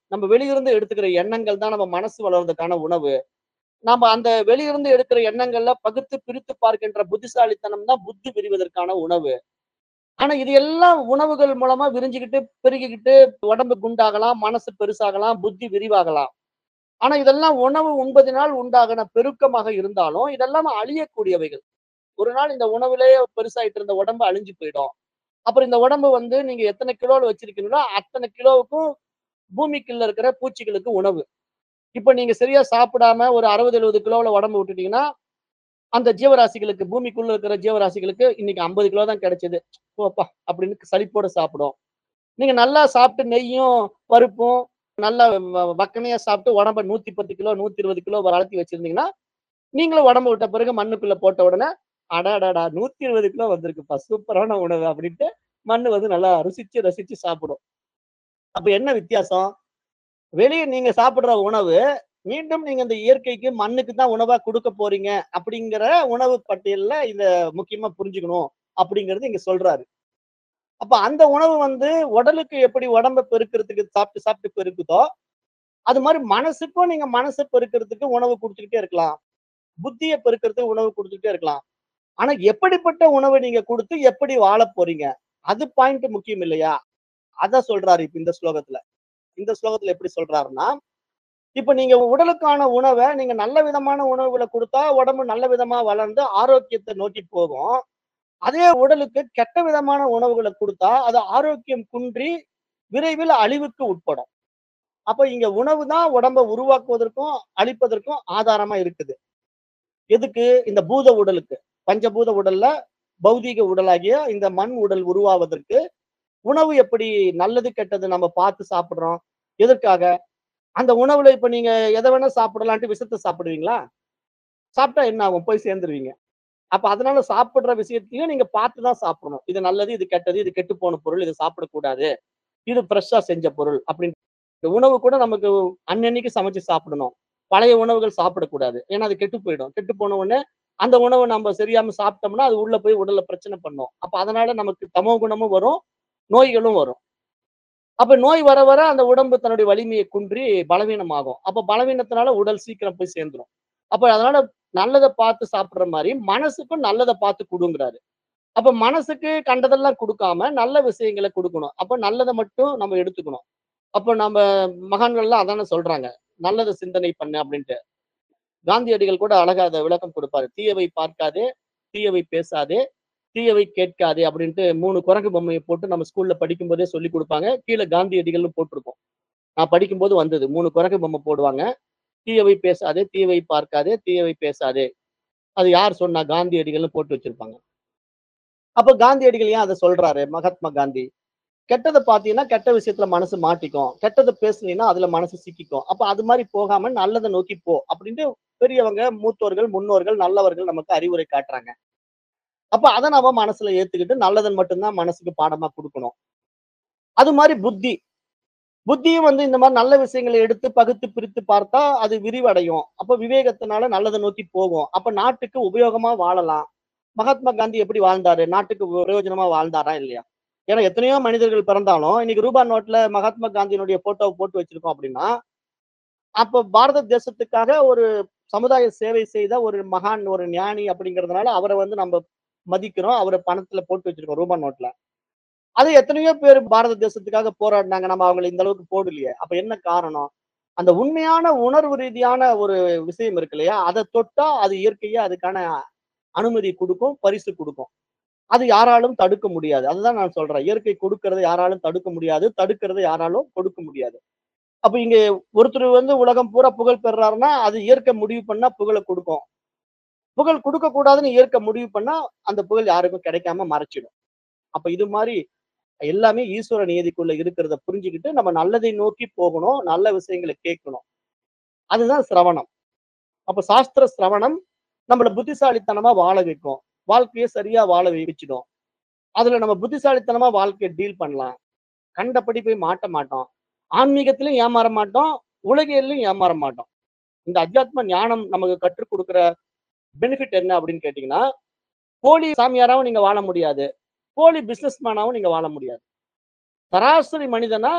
நம்ம வெளியிருந்து எடுத்துக்கிற எண்ணங்கள் தான் நம்ம மனசு வளர்றதுக்கான உணவு நாம அந்த வெளியிருந்து எடுக்கிற எண்ணங்கள்ல பகுத்து பிரித்து பார்க்கின்ற புத்திசாலித்தனம் தான் புத்தி விரிவதற்கான உணவு ஆனா இது எல்லாம் உணவுகள் மூலமா விரிஞ்சுக்கிட்டு பெருகிக்கிட்டு உடம்பு குண்டாகலாம் மனசு பெருசாகலாம் புத்தி விரிவாகலாம் ஆனா இதெல்லாம் உணவு உண்பதினால் உண்டாகின பெருக்கமாக இருந்தாலும் இதெல்லாம் அழியக்கூடியவைகள் ஒரு நாள் இந்த உணவுலயே பெருசாயிட்டு இருந்த உடம்பு அழிஞ்சு போயிடும் அப்புறம் இந்த உடம்பு வந்து நீங்க எத்தனை கிலோல வச்சிருக்கீங்களோ அத்தனை கிலோவுக்கும் பூமிக்குள்ள இருக்கிற பூச்சிகளுக்கு உணவு இப்ப நீங்க சரியா சாப்பிடாம ஒரு அறுபது எழுபது கிலோல உடம்பு விட்டுட்டீங்கன்னா அந்த ஜீவராசிகளுக்கு பூமிக்குள்ள இருக்கிற ஜீவராசிகளுக்கு இன்னைக்கு ஐம்பது கிலோ தான் கிடைச்சது போப்பா அப்படின்னு சலிப்போட சாப்பிடும் நீங்க நல்லா சாப்பிட்டு நெய்யும் பருப்பும் நல்லா வ- வக்கனையா சாப்பிட்டு உடம்ப நூத்தி பத்து கிலோ நூத்தி இருபது கிலோ வளர்த்தி வச்சிருந்தீங்கன்னா நீங்களும் உடம்பு விட்ட பிறகு மண்ணுக்குள்ள போட்ட உடனே அடாடாடா நூத்தி இருபது கிலோ வந்திருக்குப்பா சூப்பரான உணவு அப்படின்ட்டு மண்ணு வந்து நல்லா ருசிச்சு ரசிச்சு சாப்பிடும் அப்ப என்ன வித்தியாசம் வெளியே நீங்க சாப்பிடுற உணவு மீண்டும் நீங்க இந்த இயற்கைக்கு மண்ணுக்கு தான் உணவா கொடுக்க போறீங்க அப்படிங்கிற உணவு பட்டியல்ல இத முக்கியமா புரிஞ்சுக்கணும் அப்படிங்கறது இங்க சொல்றாரு அப்ப அந்த உணவு வந்து உடலுக்கு எப்படி உடம்ப பெருக்கிறதுக்கு சாப்பிட்டு சாப்பிட்டு பெருக்குதோ அது மாதிரி மனசுக்கும் நீங்க மனசை பெருக்கிறதுக்கு உணவு கொடுத்துக்கிட்டே இருக்கலாம் புத்தியை பெருக்கிறதுக்கு உணவு கொடுத்துக்கிட்டே இருக்கலாம் ஆனா எப்படிப்பட்ட உணவை நீங்க கொடுத்து எப்படி வாழ போறீங்க அது பாயிண்ட் முக்கியம் இல்லையா அத சொல்றாரு இப்ப இந்த ஸ்லோகத்துல இந்த ஸ்லோகத்துல எப்படி சொல்றாருன்னா இப்ப நீங்க உடலுக்கான உணவை நீங்க நல்ல விதமான உணவுகளை கொடுத்தா உடம்பு நல்ல விதமா வளர்ந்து ஆரோக்கியத்தை நோக்கி போகும் அதே உடலுக்கு கெட்ட விதமான உணவுகளை கொடுத்தா அது ஆரோக்கியம் குன்றி விரைவில் அழிவுக்கு உட்படும் அப்ப இங்க உணவு தான் உடம்ப உருவாக்குவதற்கும் அழிப்பதற்கும் ஆதாரமா இருக்குது எதுக்கு இந்த பூத உடலுக்கு பஞ்சபூத உடல்ல பௌதீக உடலாகிய இந்த மண் உடல் உருவாவதற்கு உணவு எப்படி நல்லது கெட்டது நம்ம பார்த்து சாப்பிடுறோம் எதற்காக அந்த உணவுல இப்ப நீங்க எதை வேணா சாப்பிடலான்ட்டு விஷத்தை சாப்பிடுவீங்களா சாப்பிட்டா என்ன ஆகும் போய் சேர்ந்துருவீங்க அப்ப அதனால சாப்பிடுற விஷயத்தையும் நீங்க பார்த்து தான் சாப்பிடணும் இது நல்லது இது கெட்டது இது கெட்டு போன பொருள் இது சாப்பிடக்கூடாது இது ஃப்ரெஷ்ஷா செஞ்ச பொருள் அப்படின்னு இந்த உணவு கூட நமக்கு அன்னன்னைக்கு சமைச்சு சாப்பிடணும் பழைய உணவுகள் சாப்பிடக்கூடாது ஏன்னா அது கெட்டு போயிடும் கெட்டு போன உடனே அந்த உணவை நம்ம சரியாம சாப்பிட்டோம்னா அது உள்ள போய் உடல்ல பிரச்சனை பண்ணும் அப்ப அதனால நமக்கு தமோ குணமும் வரும் நோய்களும் வரும் அப்ப நோய் வர வர அந்த உடம்பு தன்னுடைய வலிமையை குன்றி பலவீனமாகும் அப்ப பலவீனத்தினால உடல் சீக்கிரம் போய் சேர்ந்துரும் அப்ப அதனால நல்லதை பார்த்து சாப்பிடுற மாதிரி மனசுக்கும் நல்லதை பார்த்து கொடுங்கிறாரு அப்ப மனசுக்கு கண்டதெல்லாம் கொடுக்காம நல்ல விஷயங்களை கொடுக்கணும் அப்ப நல்லதை மட்டும் நம்ம எடுத்துக்கணும் அப்ப நம்ம மகான்கள்லாம் அதானே சொல்றாங்க நல்லதை சிந்தனை பண்ணு அப்படின்ட்டு காந்தியடிகள் கூட அழகா அதை விளக்கம் கொடுப்பாரு தீயவை பார்க்காதே தீயவை பேசாதே தீயவை கேட்காதே அப்படின்ட்டு மூணு குரங்கு பொம்மையை போட்டு நம்ம ஸ்கூல்ல படிக்கும் போதே சொல்லி கொடுப்பாங்க கீழே காந்தியடிகள்னு போட்டிருக்கோம் நான் படிக்கும்போது வந்தது மூணு குரங்கு பொம்மை போடுவாங்க தீயவை பேசாதே தீயவை பார்க்காதே தீயவை பேசாதே அது யார் சொன்னா காந்தியடிகள்னு போட்டு வச்சிருப்பாங்க அப்ப காந்தியடிகள் ஏன் அதை சொல்றாரு மகாத்மா காந்தி கெட்டதை பார்த்தீங்கன்னா கெட்ட விஷயத்துல மனசு மாட்டிக்கும் கெட்டதை பேசுனீங்கன்னா அதுல மனசு சிக்கிக்கும் அப்ப அது மாதிரி போகாம நல்லதை நோக்கி போ அப்படின்ட்டு பெரியவங்க மூத்தோர்கள் முன்னோர்கள் நல்லவர்கள் நமக்கு அறிவுரை காட்டுறாங்க அப்ப அதை நம்ம மனசுல ஏத்துக்கிட்டு நல்லதன் மட்டும்தான் மனசுக்கு பாடமா கொடுக்கணும் அது மாதிரி புத்தி புத்தியும் வந்து இந்த மாதிரி நல்ல விஷயங்களை எடுத்து பகுத்து பிரித்து பார்த்தா அது விரிவடையும் அப்ப விவேகத்தினால நல்லதை நோக்கி போகும் அப்ப நாட்டுக்கு உபயோகமா வாழலாம் மகாத்மா காந்தி எப்படி வாழ்ந்தாரு நாட்டுக்கு பிரயோஜனமா வாழ்ந்தாரா இல்லையா ஏன்னா எத்தனையோ மனிதர்கள் பிறந்தாலும் இன்னைக்கு ரூபா நோட்ல மகாத்மா காந்தியினுடைய போட்டோவை போட்டு வச்சிருக்கோம் அப்படின்னா அப்ப பாரத தேசத்துக்காக ஒரு சமுதாய சேவை செய்த ஒரு மகான் ஒரு ஞானி அப்படிங்கறதுனால அவரை வந்து நம்ம மதிக்கிறோம் அவரை பணத்துல போட்டு வச்சிருக்கோம் ரூபா நோட்ல அது எத்தனையோ பேர் பாரத தேசத்துக்காக போராடினாங்க நம்ம அவங்களை இந்த அளவுக்கு போடலையே அப்ப என்ன காரணம் அந்த உண்மையான உணர்வு ரீதியான ஒரு விஷயம் இருக்கு இல்லையா அதை தொட்டா அது இயற்கையா அதுக்கான அனுமதி கொடுக்கும் பரிசு கொடுக்கும் அது யாராலும் தடுக்க முடியாது அதுதான் நான் சொல்றேன் இயற்கை கொடுக்கறதை யாராலும் தடுக்க முடியாது தடுக்கிறதை யாராலும் கொடுக்க முடியாது அப்ப இங்க ஒருத்தர் வந்து உலகம் பூரா புகழ் பெறாருன்னா அது இயற்கை முடிவு பண்ணா புகழை கொடுக்கும் புகழ் கொடுக்க கூடாதுன்னு இயற்கை முடிவு பண்ணா அந்த புகழ் யாருக்கும் கிடைக்காம மறைச்சிடும் அப்ப இது மாதிரி எல்லாமே ஈஸ்வர நியதிக்குள்ள இருக்கிறத புரிஞ்சுக்கிட்டு நம்ம நல்லதை நோக்கி போகணும் நல்ல விஷயங்களை கேட்கணும் அதுதான் சிரவணம் அப்ப சாஸ்திர சிரவணம் நம்மள புத்திசாலித்தனமா வாழ வைக்கும் வாழ்க்கையை சரியா வாழ வச்சிடும் அதுல நம்ம புத்திசாலித்தனமா வாழ்க்கையை டீல் பண்ணலாம் கண்டபடி போய் மாட்ட மாட்டோம் ஆன்மீகத்திலும் ஏமாற மாட்டோம் உலகியலும் ஏமாற மாட்டோம் இந்த அத்தியாத்ம ஞானம் நமக்கு கற்றுக் கொடுக்கிற பெனிஃபிட் என்ன அப்படின்னு கேட்டீங்கன்னா போலி சாமியாராவும் நீங்க வாழ முடியாது போலி பிசினஸ் மேனாவும் நீங்க வாழ முடியாது சராசரி மனிதனா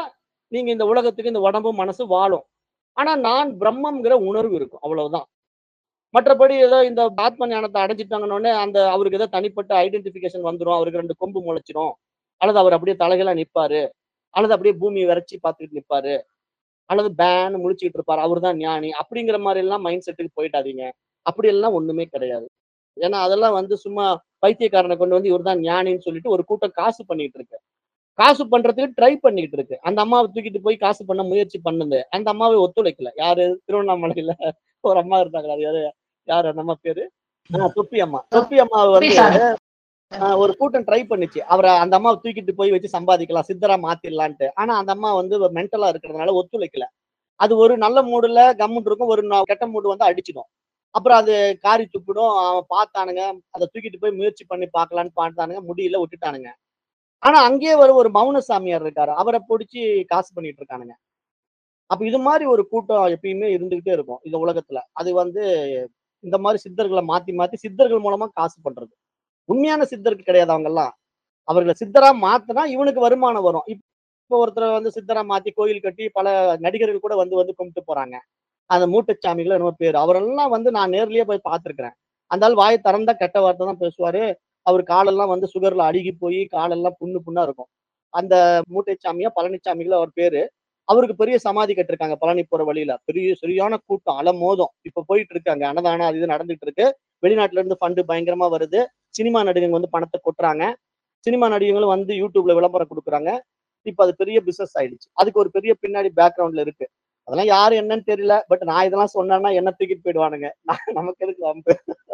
நீங்க இந்த உலகத்துக்கு இந்த உடம்பு மனசு வாழும் ஆனா நான் பிரம்மம்ங்கிற உணர்வு இருக்கும் அவ்வளவுதான் மற்றபடி ஏதோ இந்த ஆத்ம ஞானத்தை அடைஞ்சிட்டாங்கன்னொடனே அந்த அவருக்கு ஏதோ தனிப்பட்ட ஐடென்டிபிகேஷன் வந்துரும் அவருக்கு ரெண்டு கொம்பு முளைச்சிரும் அல்லது அவர் அப்படியே தலைகளா நிப்பாரு அல்லது அப்படியே பூமியை விரைச்சி பார்த்துக்கிட்டு நிப்பாரு அல்லது பேன் முழிச்சுக்கிட்டு இருப்பாரு அவர் தான் ஞானி அப்படிங்கிற மாதிரி எல்லாம் மைண்ட் செட்டுக்கு போயிட்டாதீங்க அப்படி எல்லாம் ஒண்ணுமே கிடையாது ஏன்னா அதெல்லாம் வந்து சும்மா பைத்தியக்காரனை கொண்டு வந்து இவர் தான் ஞானின்னு சொல்லிட்டு ஒரு கூட்டம் காசு பண்ணிட்டு இருக்கு காசு பண்றதுக்கு ட்ரை பண்ணிக்கிட்டு இருக்கு அந்த அம்மாவை தூக்கிட்டு போய் காசு பண்ண முயற்சி பண்ணுது அந்த அம்மாவை ஒத்துழைக்கல யாரு திருவண்ணாமலையில ஒரு அம்மா இருந்தாங்க அது யாரு யாரு அந்த அம்மா பேரு ஆ, தொப்பி அம்மா தொப்பி அம்மா வந்து சார். ஆஹ் ஒரு கூட்டம் ட்ரை பண்ணுச்சு அவரை அந்த அம்மாவை தூக்கிட்டு போய் வச்சு சம்பாதிக்கலாம் சித்தரா மாத்திடலான்ட்டு ஆனா அந்த அம்மா வந்து மென்டலா இருக்கிறதுனால ஒத்துழைக்கல அது ஒரு நல்ல மூடுல கம்முன்னு இருக்கும் ஒரு ந- கெட்ட மூடு வந்து அடிச்சிடும் அப்புறம் அது காரி துப்பிடும் அவன் பார்த்தானுங்க அதை தூக்கிட்டு போய் முயற்சி பண்ணி பார்க்கலான்னு பார்த்தானுங்க முடியல விட்டுட்டானுங்க ஆனா அங்கேயே ஒரு ஒரு மௌன சாமியார் இருக்காரு அவரை பிடிச்சி காசு பண்ணிட்டு இருக்கானுங்க அப்ப இது மாதிரி ஒரு கூட்டம் எப்பயுமே இருந்துகிட்டே இருக்கும் இந்த உலகத்துல அது வந்து இந்த மாதிரி சித்தர்களை மாத்தி மாத்தி சித்தர்கள் மூலமா காசு பண்றது உண்மையான சித்தருக்கு கிடையாது அவங்க எல்லாம் அவர்களை சித்தரா மாத்தினா இவனுக்கு வருமானம் வரும் இப்போ ஒருத்தர் வந்து சித்தரா மாத்தி கோயில் கட்டி பல நடிகர்கள் கூட வந்து வந்து கும்பிட்டு போறாங்க அந்த மூட்டைச்சாமிகள் என்னமோ பேர் அவரெல்லாம் வந்து நான் நேர்லயே போய் பார்த்திருக்கிறேன் அந்த ஆள் வாயை திறந்தா கெட்ட வார்த்தை தான் பேசுவாரு அவர் காலெல்லாம் வந்து சுகர்ல அழுகி போய் காலெல்லாம் புண்ணு புண்ணா இருக்கும் அந்த மூட்டைச்சாமியா பழனிச்சாமிகள் அவர் பேரு அவருக்கு பெரிய சமாதி கட்டிருக்காங்க பழனி போற வழியில பெரிய சரியான கூட்டம் அலமோதும் இப்ப போயிட்டு இருக்காங்க அன்னதானம் அது இது நடந்துட்டு இருக்கு வெளிநாட்டுல இருந்து ஃபண்டு பயங்கரமா வருது சினிமா நடிகங்க வந்து பணத்தை கொட்டுறாங்க சினிமா நடிகங்களும் வந்து யூடியூப்ல விளம்பரம் கொடுக்குறாங்க இப்ப அது பெரிய பிசினஸ் ஆயிடுச்சு அதுக்கு ஒரு பெரிய பின்னாடி பேக்ரவுண்ட்ல இருக்கு அதெல்லாம் யாரு என்னன்னு தெரியல பட் நான் இதெல்லாம் சொன்னேன்னா என்ன தூக்கிட்டு போயிடுவானுங்க நான் நமக்கு எதுக்கு வம்பு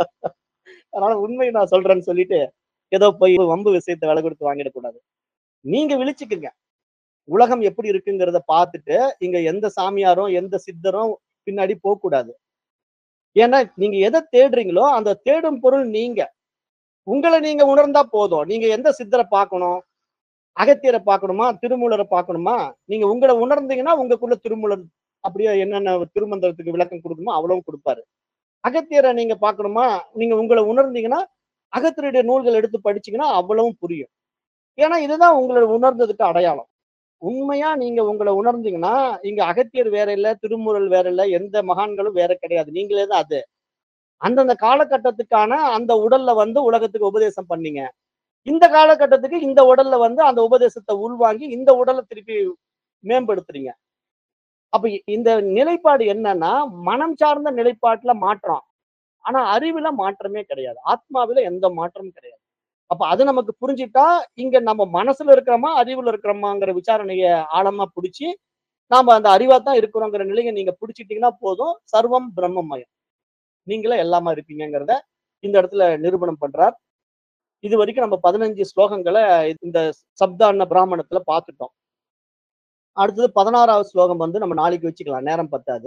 அதனால உண்மையை நான் சொல்றேன்னு சொல்லிட்டு ஏதோ போய் வம்பு விஷயத்தை விலை கொடுத்து வாங்கிடக்கூடாது நீங்க விழிச்சுக்குங்க உலகம் எப்படி இருக்குங்கிறத பார்த்துட்டு இங்க எந்த சாமியாரும் எந்த சித்தரும் பின்னாடி போக கூடாது ஏன்னா நீங்க எதை தேடுறீங்களோ அந்த தேடும் பொருள் நீங்க உங்களை நீங்க உணர்ந்தா போதும் நீங்க எந்த சித்தரை பார்க்கணும் அகத்தியரை பார்க்கணுமா திருமூலரை பார்க்கணுமா நீங்க உங்களை உணர்ந்தீங்கன்னா உங்களுக்குள்ள திருமூலர் அப்படியே என்னென்ன திருமந்திரத்துக்கு விளக்கம் கொடுக்கணுமோ அவ்வளவும் கொடுப்பாரு அகத்தியரை நீங்க பார்க்கணுமா நீங்க உங்களை உணர்ந்தீங்கன்னா அகத்தியருடைய நூல்கள் எடுத்து படிச்சீங்கன்னா அவ்வளவும் புரியும் ஏன்னா இதுதான் உங்களை உணர்ந்ததுக்கு அடையாளம் உண்மையா நீங்க உங்களை உணர்ந்தீங்கன்னா இங்க அகத்தியர் வேற இல்ல திருமுறள் வேற இல்ல எந்த மகான்களும் வேற கிடையாது நீங்களே தான் அது அந்தந்த காலகட்டத்துக்கான அந்த உடல்ல வந்து உலகத்துக்கு உபதேசம் பண்ணீங்க இந்த காலகட்டத்துக்கு இந்த உடல்ல வந்து அந்த உபதேசத்தை உள்வாங்கி இந்த உடலை திருப்பி மேம்படுத்துறீங்க அப்ப இ- இந்த நிலைப்பாடு என்னன்னா மனம் சார்ந்த நிலைப்பாட்டுல மாற்றம் ஆனா அறிவுல மாற்றமே கிடையாது ஆத்மாவில எந்த மாற்றமும் கிடையாது அப்ப அது நமக்கு புரிஞ்சிட்டா இங்க நம்ம மனசுல இருக்கிறோமா அறிவுல இருக்கிறோமாங்கிற விசாரணைய ஆழமா பிடிச்சி நாம அந்த அறிவா தான் இருக்கிறோங்கிற நிலையை நீங்க பிடிச்சிட்டீங்கன்னா போதும் சர்வம் பிரம்மமயம் நீங்களே எல்லாமா இருப்பீங்கங்கிறத இந்த இடத்துல நிரூபணம் பண்றார் இது வரைக்கும் நம்ம பதினஞ்சு ஸ்லோகங்களை இந்த சப்தான பிராமணத்துல பார்த்துட்டோம் அடுத்தது பதினாறாவது ஸ்லோகம் வந்து நம்ம நாளைக்கு வச்சுக்கலாம் நேரம் பத்தாது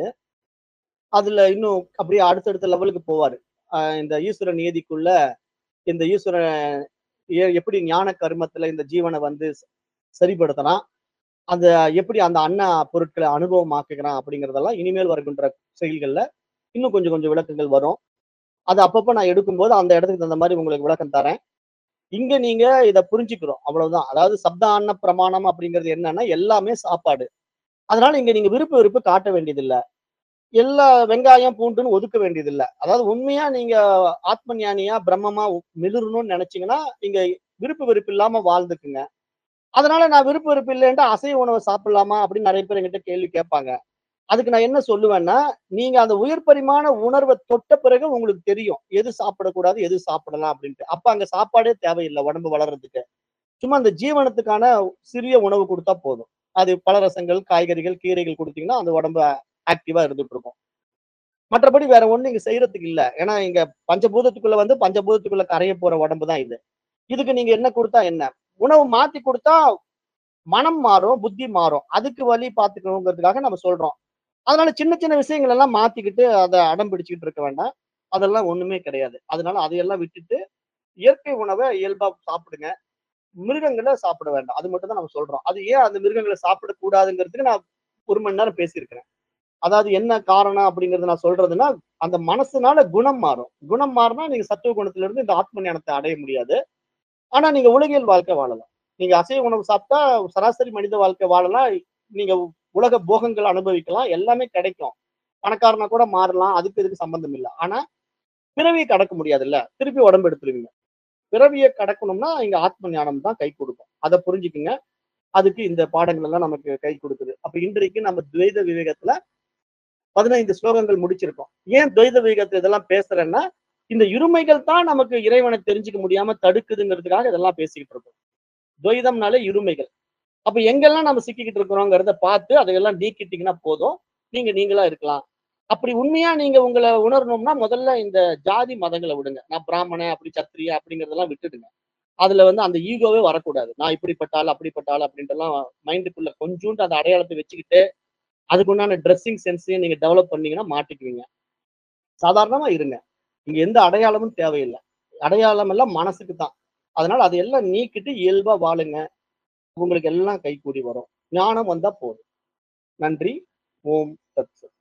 அதுல இன்னும் அப்படியே அடுத்தடுத்த லெவலுக்கு போவாரு ஆஹ் இந்த ஈஸ்வர நியதிக்குள்ள இந்த ஈஸ்வரன் எ- எப்படி ஞான கர்மத்துல இந்த ஜீவனை வந்து ச- சரிப்படுத்தலாம் அந்த எப்படி அந்த அன்ன பொருட்களை அனுபவமாக்குகிறான் அப்படிங்கறதெல்லாம் இனிமேல் வருகின்ற செயல்கள்ல இன்னும் கொஞ்சம் கொஞ்சம் விளக்கங்கள் வரும் அது அப்பப்ப நான் எடுக்கும்போது அந்த இடத்துக்கு தகுந்த மாதிரி உங்களுக்கு விளக்கம் தரேன் இங்க நீங்க இத புரிஞ்சுக்கிறோம் அவ்வளவுதான் அதாவது சப்த அன்ன பிரமாணம் அப்படிங்கிறது என்னன்னா எல்லாமே சாப்பாடு அதனால இங்க நீங்க விருப்ப விருப்பு காட்ட வேண்டியதில்லை எல்லா வெங்காயம் பூண்டுன்னு ஒதுக்க வேண்டியதில்லை அதாவது உண்மையா நீங்க ஆத்ம ஞானியா பிரம்மமா உ- மிளிரணும்னு நினைச்சீங்கன்னா இங்க விருப்பு வெறுப்பு இல்லாம வாழ்ந்துக்குங்க அதனால நான் விருப்பு வெறுப்பு இல்லைன்ட்டு அசைவ உணவை சாப்பிடலாமா அப்படின்னு நிறைய பேர் என்கிட்ட கேள்வி கேட்பாங்க அதுக்கு நான் என்ன சொல்லுவேன்னா நீங்க அந்த உயர் பரிமாண உணர்வை தொட்ட பிறகு உங்களுக்கு தெரியும் எது சாப்பிடக்கூடாது எது சாப்பிடலாம் அப்படின்ட்டு அப்ப அங்க சாப்பாடே தேவையில்லை உடம்பு வளர்றதுக்கு சும்மா அந்த ஜீவனத்துக்கான சிறிய உணவு கொடுத்தா போதும் அது பலரசங்கள் காய்கறிகள் கீரைகள் கொடுத்தீங்கன்னா அந்த உடம்பு ஆக்டிவா இருந்துட்டு இருக்கும் மற்றபடி வேற ஒண்ணு இங்க செய்யறதுக்கு இல்ல ஏன்னா இங்க பஞ்சபூதத்துக்குள்ள வந்து பஞ்சபூதத்துக்குள்ள கரைய போற உடம்பு தான் இது இதுக்கு நீங்க என்ன கொடுத்தா என்ன உணவு மாத்தி கொடுத்தா மனம் மாறும் புத்தி மாறும் அதுக்கு வழி பார்த்துக்கணுங்கிறதுக்காக நம்ம சொல்றோம் அதனால சின்ன சின்ன விஷயங்கள் எல்லாம் மாத்திக்கிட்டு அதை அடம் பிடிச்சிக்கிட்டு இருக்க வேண்டாம் அதெல்லாம் ஒண்ணுமே கிடையாது அதனால அதையெல்லாம் விட்டுட்டு இயற்கை உணவை இயல்பா சாப்பிடுங்க மிருகங்களை சாப்பிட வேண்டாம் அது மட்டும் தான் நம்ம சொல்றோம் அது ஏன் அந்த மிருகங்களை சாப்பிடக்கூடாதுங்கிறதுக்கு நான் ஒரு மணி நேரம் பேசியிருக்கிறேன் அதாவது என்ன காரணம் அப்படிங்கறத நான் சொல்றதுன்னா அந்த மனசுனால குணம் மாறும் குணம் மாறினா நீங்க சத்துவ குணத்துல இருந்து இந்த ஆத்ம ஞானத்தை அடைய முடியாது ஆனா நீங்க உலகியல் வாழ்க்கை வாழலாம் நீங்க அசைவ உணவு சாப்பிட்டா சராசரி மனித வாழ்க்கை வாழலாம் நீங்க உலக போகங்கள் அனுபவிக்கலாம் எல்லாமே கிடைக்கும் பணக்காரனா கூட மாறலாம் அதுக்கு இதுக்கு சம்பந்தம் இல்லை ஆனா பிறவியை கடக்க முடியாதுல்ல திருப்பி உடம்பு எடுத்துருவீங்க பிறவியை கடக்கணும்னா இங்க ஆத்ம ஞானம் தான் கை கொடுக்கும் அதை புரிஞ்சுக்குங்க அதுக்கு இந்த பாடங்கள் எல்லாம் நமக்கு கை கொடுக்குது அப்ப இன்றைக்கு நம்ம துவைத விவேகத்துல பதினைந்து ஸ்லோகங்கள் முடிச்சிருக்கோம் ஏன் துவைத விவேகத்துல இதெல்லாம் பேசுறேன்னா இந்த இருமைகள் தான் நமக்கு இறைவனை தெரிஞ்சுக்க முடியாம தடுக்குதுங்கிறதுக்காக இதெல்லாம் பேசிக்கிட்டு இருக்கோம் துவைதம்னாலே இருமைகள் அப்ப எங்கெல்லாம் நம்ம சிக்கிக்கிட்டு இருக்கிறோங்கிறத பார்த்து அதையெல்லாம் நீக்கிட்டீங்கன்னா போதும் நீங்க நீங்களா இருக்கலாம் அப்படி உண்மையா நீங்க உங்களை உணரணும்னா முதல்ல இந்த ஜாதி மதங்களை விடுங்க நான் பிராமணன் அப்படி சத்திரிய அப்படிங்கறதெல்லாம் விட்டுடுங்க அதுல வந்து அந்த ஈகோவே வரக்கூடாது நான் இப்படிப்பட்டாள் அப்படிப்பட்டாள் அப்படின்ட்டுலாம் மைண்டுக்குள்ள கொஞ்சோண்டு அந்த அடையாளத்தை வச்சுக்கிட்டு அதுக்குண்டான ட்ரெஸ்ஸிங் சென்ஸையும் நீங்க டெவலப் பண்ணீங்கன்னா மாட்டிக்குவீங்க சாதாரணமா இருங்க இங்க எந்த அடையாளமும் தேவையில்லை அடையாளம் எல்லாம் மனசுக்கு தான் அதனால அதையெல்லாம் நீக்கிட்டு இயல்பா வாழுங்க உங்களுக்கு எல்லாம் கைகூடி வரும் ஞானம் வந்தா போதும் நன்றி ஓம் தத் சத்